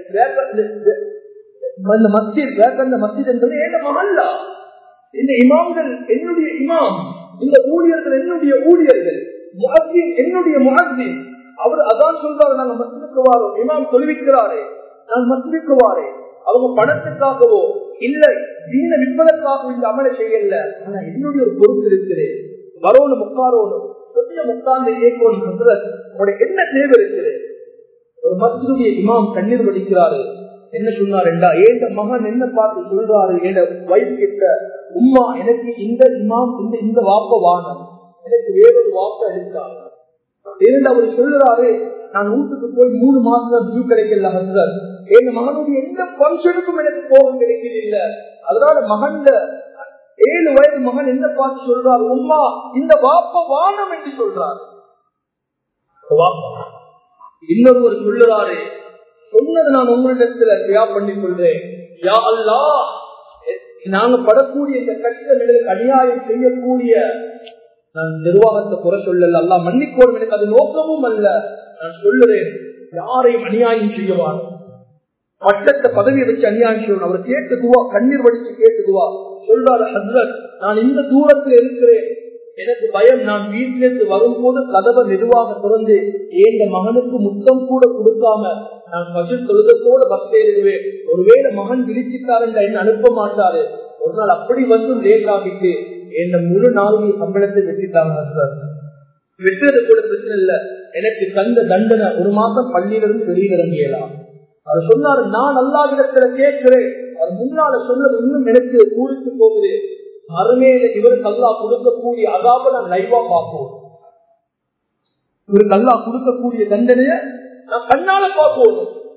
Speaker 1: இந்த மஸ்ஜித் வேக்கந்த மஸ்ஜித் என்பது ஏண்ட மகல்லா இந்த இமாம்கள் என்னுடைய இமாம் இந்த ஊழியர்கள் என்னுடைய ஊழியர்கள் முஹத்தின் என்னுடைய முஹத்தின் அவர் அதான் சொல்றாரு நாங்க மஸ்ஜிதுக்கு வாரோம் இமாம் தொழுவிக்கிறாரே நான் மஸ்ஜிதுக்கு வாரேன் அவங்க பணத்துக்காகவோ இல்ல தீன விற்பதற்காகவோ இந்த அமலை செய்யல ஆனா என்னுடைய ஒரு பொறுப்பு இருக்குது வரணும் உட்காரோணும் கொஞ்சம் உட்கார்ந்து கேட்கணும் ஹசரத் உங்களுடைய என்ன தேவை இருக்குது ஒரு மஸ்ஜிதுடைய இமாம் கண்ணீர் வடிக்கிறாரு என்ன சொன்னார் என்றா ஏண்ட மகன் என்ன பார்த்து சொல்றாரு என் வயசு கிட்ட உம்மா எனக்கு இந்த இமாம் இந்த இந்த வாப்ப வானம் எனக்கு வேறொரு வாப்ப இருக்காங்க இரண்டு அவர் சொல்லுறாரு நான் வீட்டுக்கு போய் மூணு மாசம் வியூ கிடைக்கல ஹசரத் என் மகனுடைய எந்த பங்கனுக்கும் எனக்கு போகம் கிடைக்கிறது இல்ல அதனால மகன் ஏழு வயது மகன் என்ன பார்த்து சொல்றாரு உம்மா இந்த வாப்ப வானம் என்று சொல்றாரு இன்னொருவர் சொல்லுறாரு சொன்னது நான் உங்களிடத்துல தியா பண்ணி கொள்றேன் யா அல்லா நாங்க படக்கூடிய இந்த கஷ்டங்களுக்கு அநியாயம் செய்யக்கூடிய நான் நிர்வாகத்தை குறை சொல்லல அல்ல மன்னிக்கோடும் எனக்கு அது நோக்கமும் அல்ல நான் சொல்லுறேன் யாரையும் அநியாயம் செய்யவான் பட்டத்தை பதவியை வச்சு அநியாயம் செய்யணும் அவர் கேட்டுக்குவா கண்ணீர் வடிச்சு கேட்டுக்குவா சொல்றாரு ஹசரத் நான் இந்த தூரத்தில் இருக்கிறேன் எனக்கு பயம் நான் வீட்டிலிருந்து வரும்போது கதவை மெதுவாக திறந்து எங்க மகனுக்கு முத்தம் கூட கொடுக்காம நான் பசில் தொழுதத்தோட பஸ் ஏறிடுவேன் ஒருவேளை மகன் விழிச்சிட்டாருன்ற என்ன அனுப்ப மாட்டாரு ஒரு நாள் அப்படி வந்து லேட் ஆகிட்டு என்ன முழு நாளுடைய சம்பளத்தை வெட்டிட்டாங்க சார் வெட்டுறது கூட பிரச்சனை இல்ல எனக்கு தந்த தண்டனை ஒரு மாசம் பள்ளியிலிருந்து வெளியில இறங்கியலாம் அவர் சொன்னாரு நான் அல்லாவிடத்துல கேட்கிறேன் அவர் முன்னால சொன்னது இன்னும் எனக்கு கூடிட்டு போகுது அருமையில இவருக்கு அல்லா கொடுக்கக்கூடிய அதாப நான் லைவா பார்ப்போம் இவருக்கு அல்லா கொடுக்கக்கூடிய தண்டனைய நான் கண்ணால பார்ப்போம்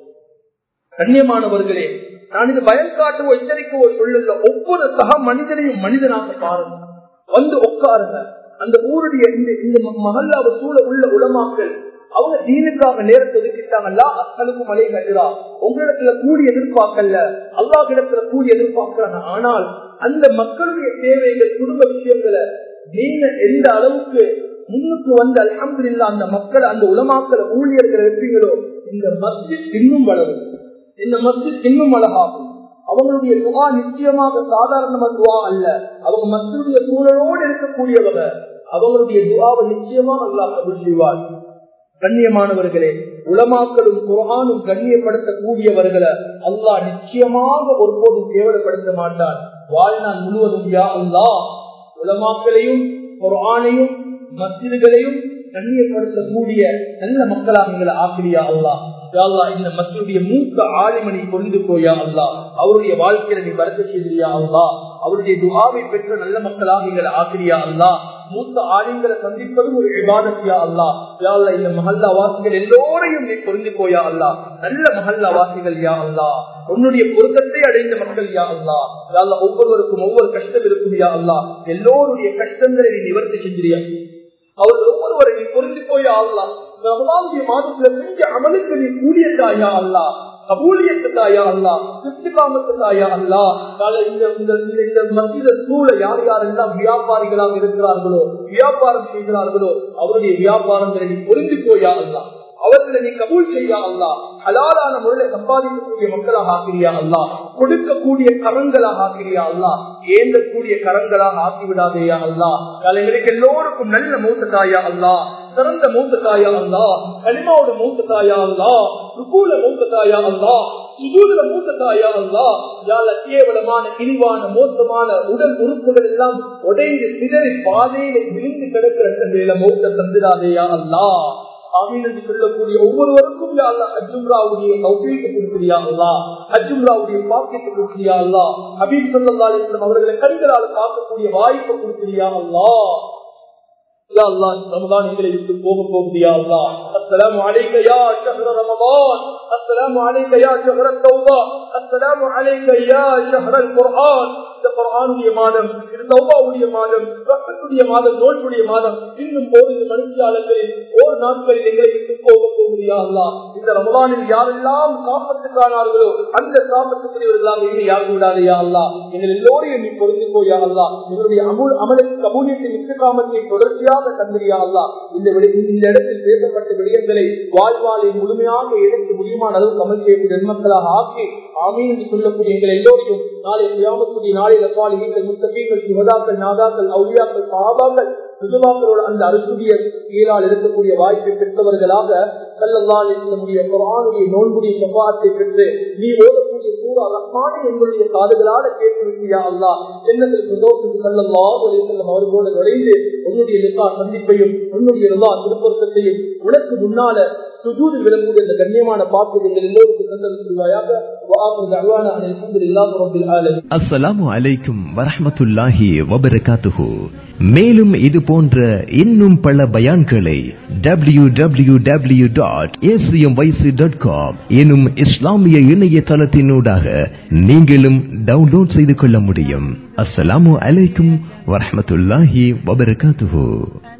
Speaker 1: கண்ணியமானவர்களே நான் இது பயம் காட்டுவோ எச்சரிக்கவோ சொல்லல ஒவ்வொரு சக மனிதனையும் மனிதனாக பாருங்க வந்து உட்காருங்க அந்த ஊருடைய இந்த இந்த மகல்லாவ சூழ உள்ள உளமாக்கள் அவங்க தீனுக்காக நேரத்தை ஒதுக்கிட்டாங்கல்ல அசலுக்கு மலை கட்டுறா உங்களிடத்துல கூடி எதிர்பார்க்கல அல்லாஹ் இடத்துல கூடி எதிர்பார்க்கிறாங்க ஆனால் அந்த மக்களுடைய தேவைகள் குடும்ப விஷயங்களை நீங்க எந்த அளவுக்கு முன்னுக்கு வந்து அலமது இல்லா அந்த மக்களை அந்த உலமாக்களை ஊழியர்களை வைப்பீங்களோ இந்த மஸ்ஜித் இன்னும் வளரும் இந்த மஸ்ஜித் இன்னும் அழகாகும் அவங்களுடைய துவா நிச்சயமாக சாதாரண துவா அல்ல அவங்க மக்களுடைய சூழலோடு இருக்கக்கூடியவங்க அவங்களுடைய துவாவை நிச்சயமாக அல்லா கபுல் செய்வார் கண்ணியமானவர்களே உலமாக்களும் குரானும் கண்ணியப்படுத்தக்கூடியவர்களை அல்லாஹ் நிச்சயமாக ஒருபோதும் கேவலப்படுத்த மாட்டான் வாழ்நாள் முழுவதும் யா அல்லா உலமாக்களையும் குரானையும் மசிதுகளையும் கண்ணியப்படுத்தக்கூடிய நல்ல மக்களாக எங்களை ஆக்கிரியா அல்லா யாழ்லா இந்த மக்களுடைய மூத்த ஆலிமணி கொண்டு போயா அல்லா அவருடைய வாழ்க்கையில நீ வரக்க செய்தியா அல்லா அவருடைய துவாவை பெற்ற நல்ல மக்களாக எங்களை ஆக்கிரியா அல்லா மூத்த ஆலிங்களை சந்திப்பதும் ஒரு விவாதத்தியா அல்லா யாழ்லா இந்த மஹல்லா வாசிகள் எல்லோரையும் நீ பொருந்து போயா அல்லா நல்ல மஹல்லா வாசிகள் யா அல்லா உன்னுடைய பொருத்தத்தை அடைந்த மக்கள் யா அல்லா யாழ்லா ஒவ்வொருவருக்கும் ஒவ்வொரு கஷ்டம் இருக்கும் யா அல்லா எல்லோருடைய கஷ்டங்களை நீ நிவர்த்தி செஞ்சிரியா அவர்கள் ஒவ்வொருவரை நீ பொருந்து போயா அல்லா ரமலானுடைய மாதத்துல செஞ்ச அமலுக்கு நீ கூடிய தாயா அல்லா கபூலியத்து தாயா அல்லா கிறிஸ்துகாமத்து தாயா அல்லா இந்த இந்த மத்திய சூழ யார் யாரெல்லாம் வியாபாரிகளாக இருக்கிறார்களோ வியாபாரம் செய்கிறார்களோ அவருடைய வியாபாரங்களை நீ பொருந்து போயா அல்லா அவர்களை நீ கபூல் செய்யா அல்லா ஹலாலான முறையில சம்பாதிக்கக்கூடிய மக்களாக ஆக்கிரியா அல்லா கொடுக்கக்கூடிய கரங்களாக ஆக்கிரியா அல்லா ஏந்தக்கூடிய கரங்களாக ஆக்கிவிடாதேயா அல்லா எங்களுக்கு எல்லோருக்கும் நல்ல மூத்த தாயா அல்லா சிறந்த மூத்த தாயா அல்லா களிமாவோட மூத்த தாயா அல்லா ருக்கூல மூத்த தாயா அல்லா சுஜூதுல மூத்த தாயா அல்லா யால கேவலமான இழிவான மோசமான உடல் உறுப்புகள் எல்லாம் உடைந்து சிதறி பாதையில விழுந்து கிடக்கிற வேலை மூத்த தந்திராதேயா அல்லா ஆமீன் என்று சொல்லக்கூடிய ஒவ்வொருவருக்கும் அல்லா அஜும்ராவுடைய கௌபீக கொடுக்கிறியா அல்லா அஜும்ராவுடைய பாக்கியத்தை கொடுக்கிறியா அல்லா ஹபீப் சொல்லா அவர்களை கண்களால் பார்க்கக்கூடிய வாய்ப்பை கொடுக்கிறியா அல்லா يا الله رمضان எங்களை விட்டு போக போகுது يا الله السلام عليك يا شهر رمضان السلام عليك يا شهر التوبة السلام عليك يا شهر القرآن இந்த குரானுடைய மாதம் இது தௌபாவுடைய மாதம் ரத்தத்துடைய மாதம் நோய்வுடைய மாதம் இன்னும் ஓரிரு மணித்தியாளர்களில் ஓர் நாட்களில் எங்களை விட்டு போக போகுதியா அல்லா இந்த ரமலானில் யாரெல்லாம் காப்பத்துக்கானார்களோ அந்த காப்பத்துக்குரியவர்களாக எங்களை யாரும் விடாதையா அல்லா எங்கள் எல்லோரையும் நீ பொருந்து போயா அல்லா எங்களுடைய அமுல் அமலுக்கு கபூலியத்தை மிக்க காமத்தை தொடர்ச்சியாக தந்திரியா அல்லா இந்த இந்த இடத்தில் பேசப்பட்ட விடயங்களை வாழ்வாளை முழுமையாக எடுத்து முடியுமான அளவு கமல் செய்யக்கூடிய நன்மக்களாக ஆக்கி ஆமீன் என்று சொல்லக்கூடிய எங்கள் எல்லோரையும் நாளை கியாமக்கூடிய நாளையில பாலிகள் முத்தபீங்கள் சுகதாக்கள் நாதாக்கள் அவுளியாக்கள் சாபாக்கள் சுஜமாக்களோட அந்த அரசுடைய கீழால் இருக்கக்கூடிய வாய்ப்பை பெற்றவர்களாக நம்முடைய குரானுடைய நோன்புடைய சபாத்தை பெற்று நீ ஓதக்கூடிய சூறா ரஹ்மானை எங்களுடைய காதுகளால கேட்டு விட்டியா அல்லா என்னத்தில் பிரதோஷத்துக்கு செல்லல்லா ஒரு செல்லம் அவர்களோடு நுழைந்து உன்னுடைய லிசா சந்திப்பையும் உன்னுடைய ரிலா திருப்பொருத்தத்தையும் உனக்கு முன்னால சுஜூது விளங்கக்கூடிய அந்த கண்ணியமான பாட்டு எங்கள் எல்லோருக்கும் தந்தது புரிவாயாக
Speaker 2: அஸ்ஸலாமு அலைக்கும் வரஹமத்துல்லாஹி வபரகாத்துஹு மேலும் இது போன்ற இன்னும் பல பயான்களை W W W dot ACM YC dot com எனும் இஸ்லாமிய இணையதளத்தினூடாக நீங்களும் டவுன்லோட் செய்து கொள்ள முடியும் அஸ்ஸலாமு அலைக்கும் வரஹமத்துல்லாஹி வபரகாத்துஹு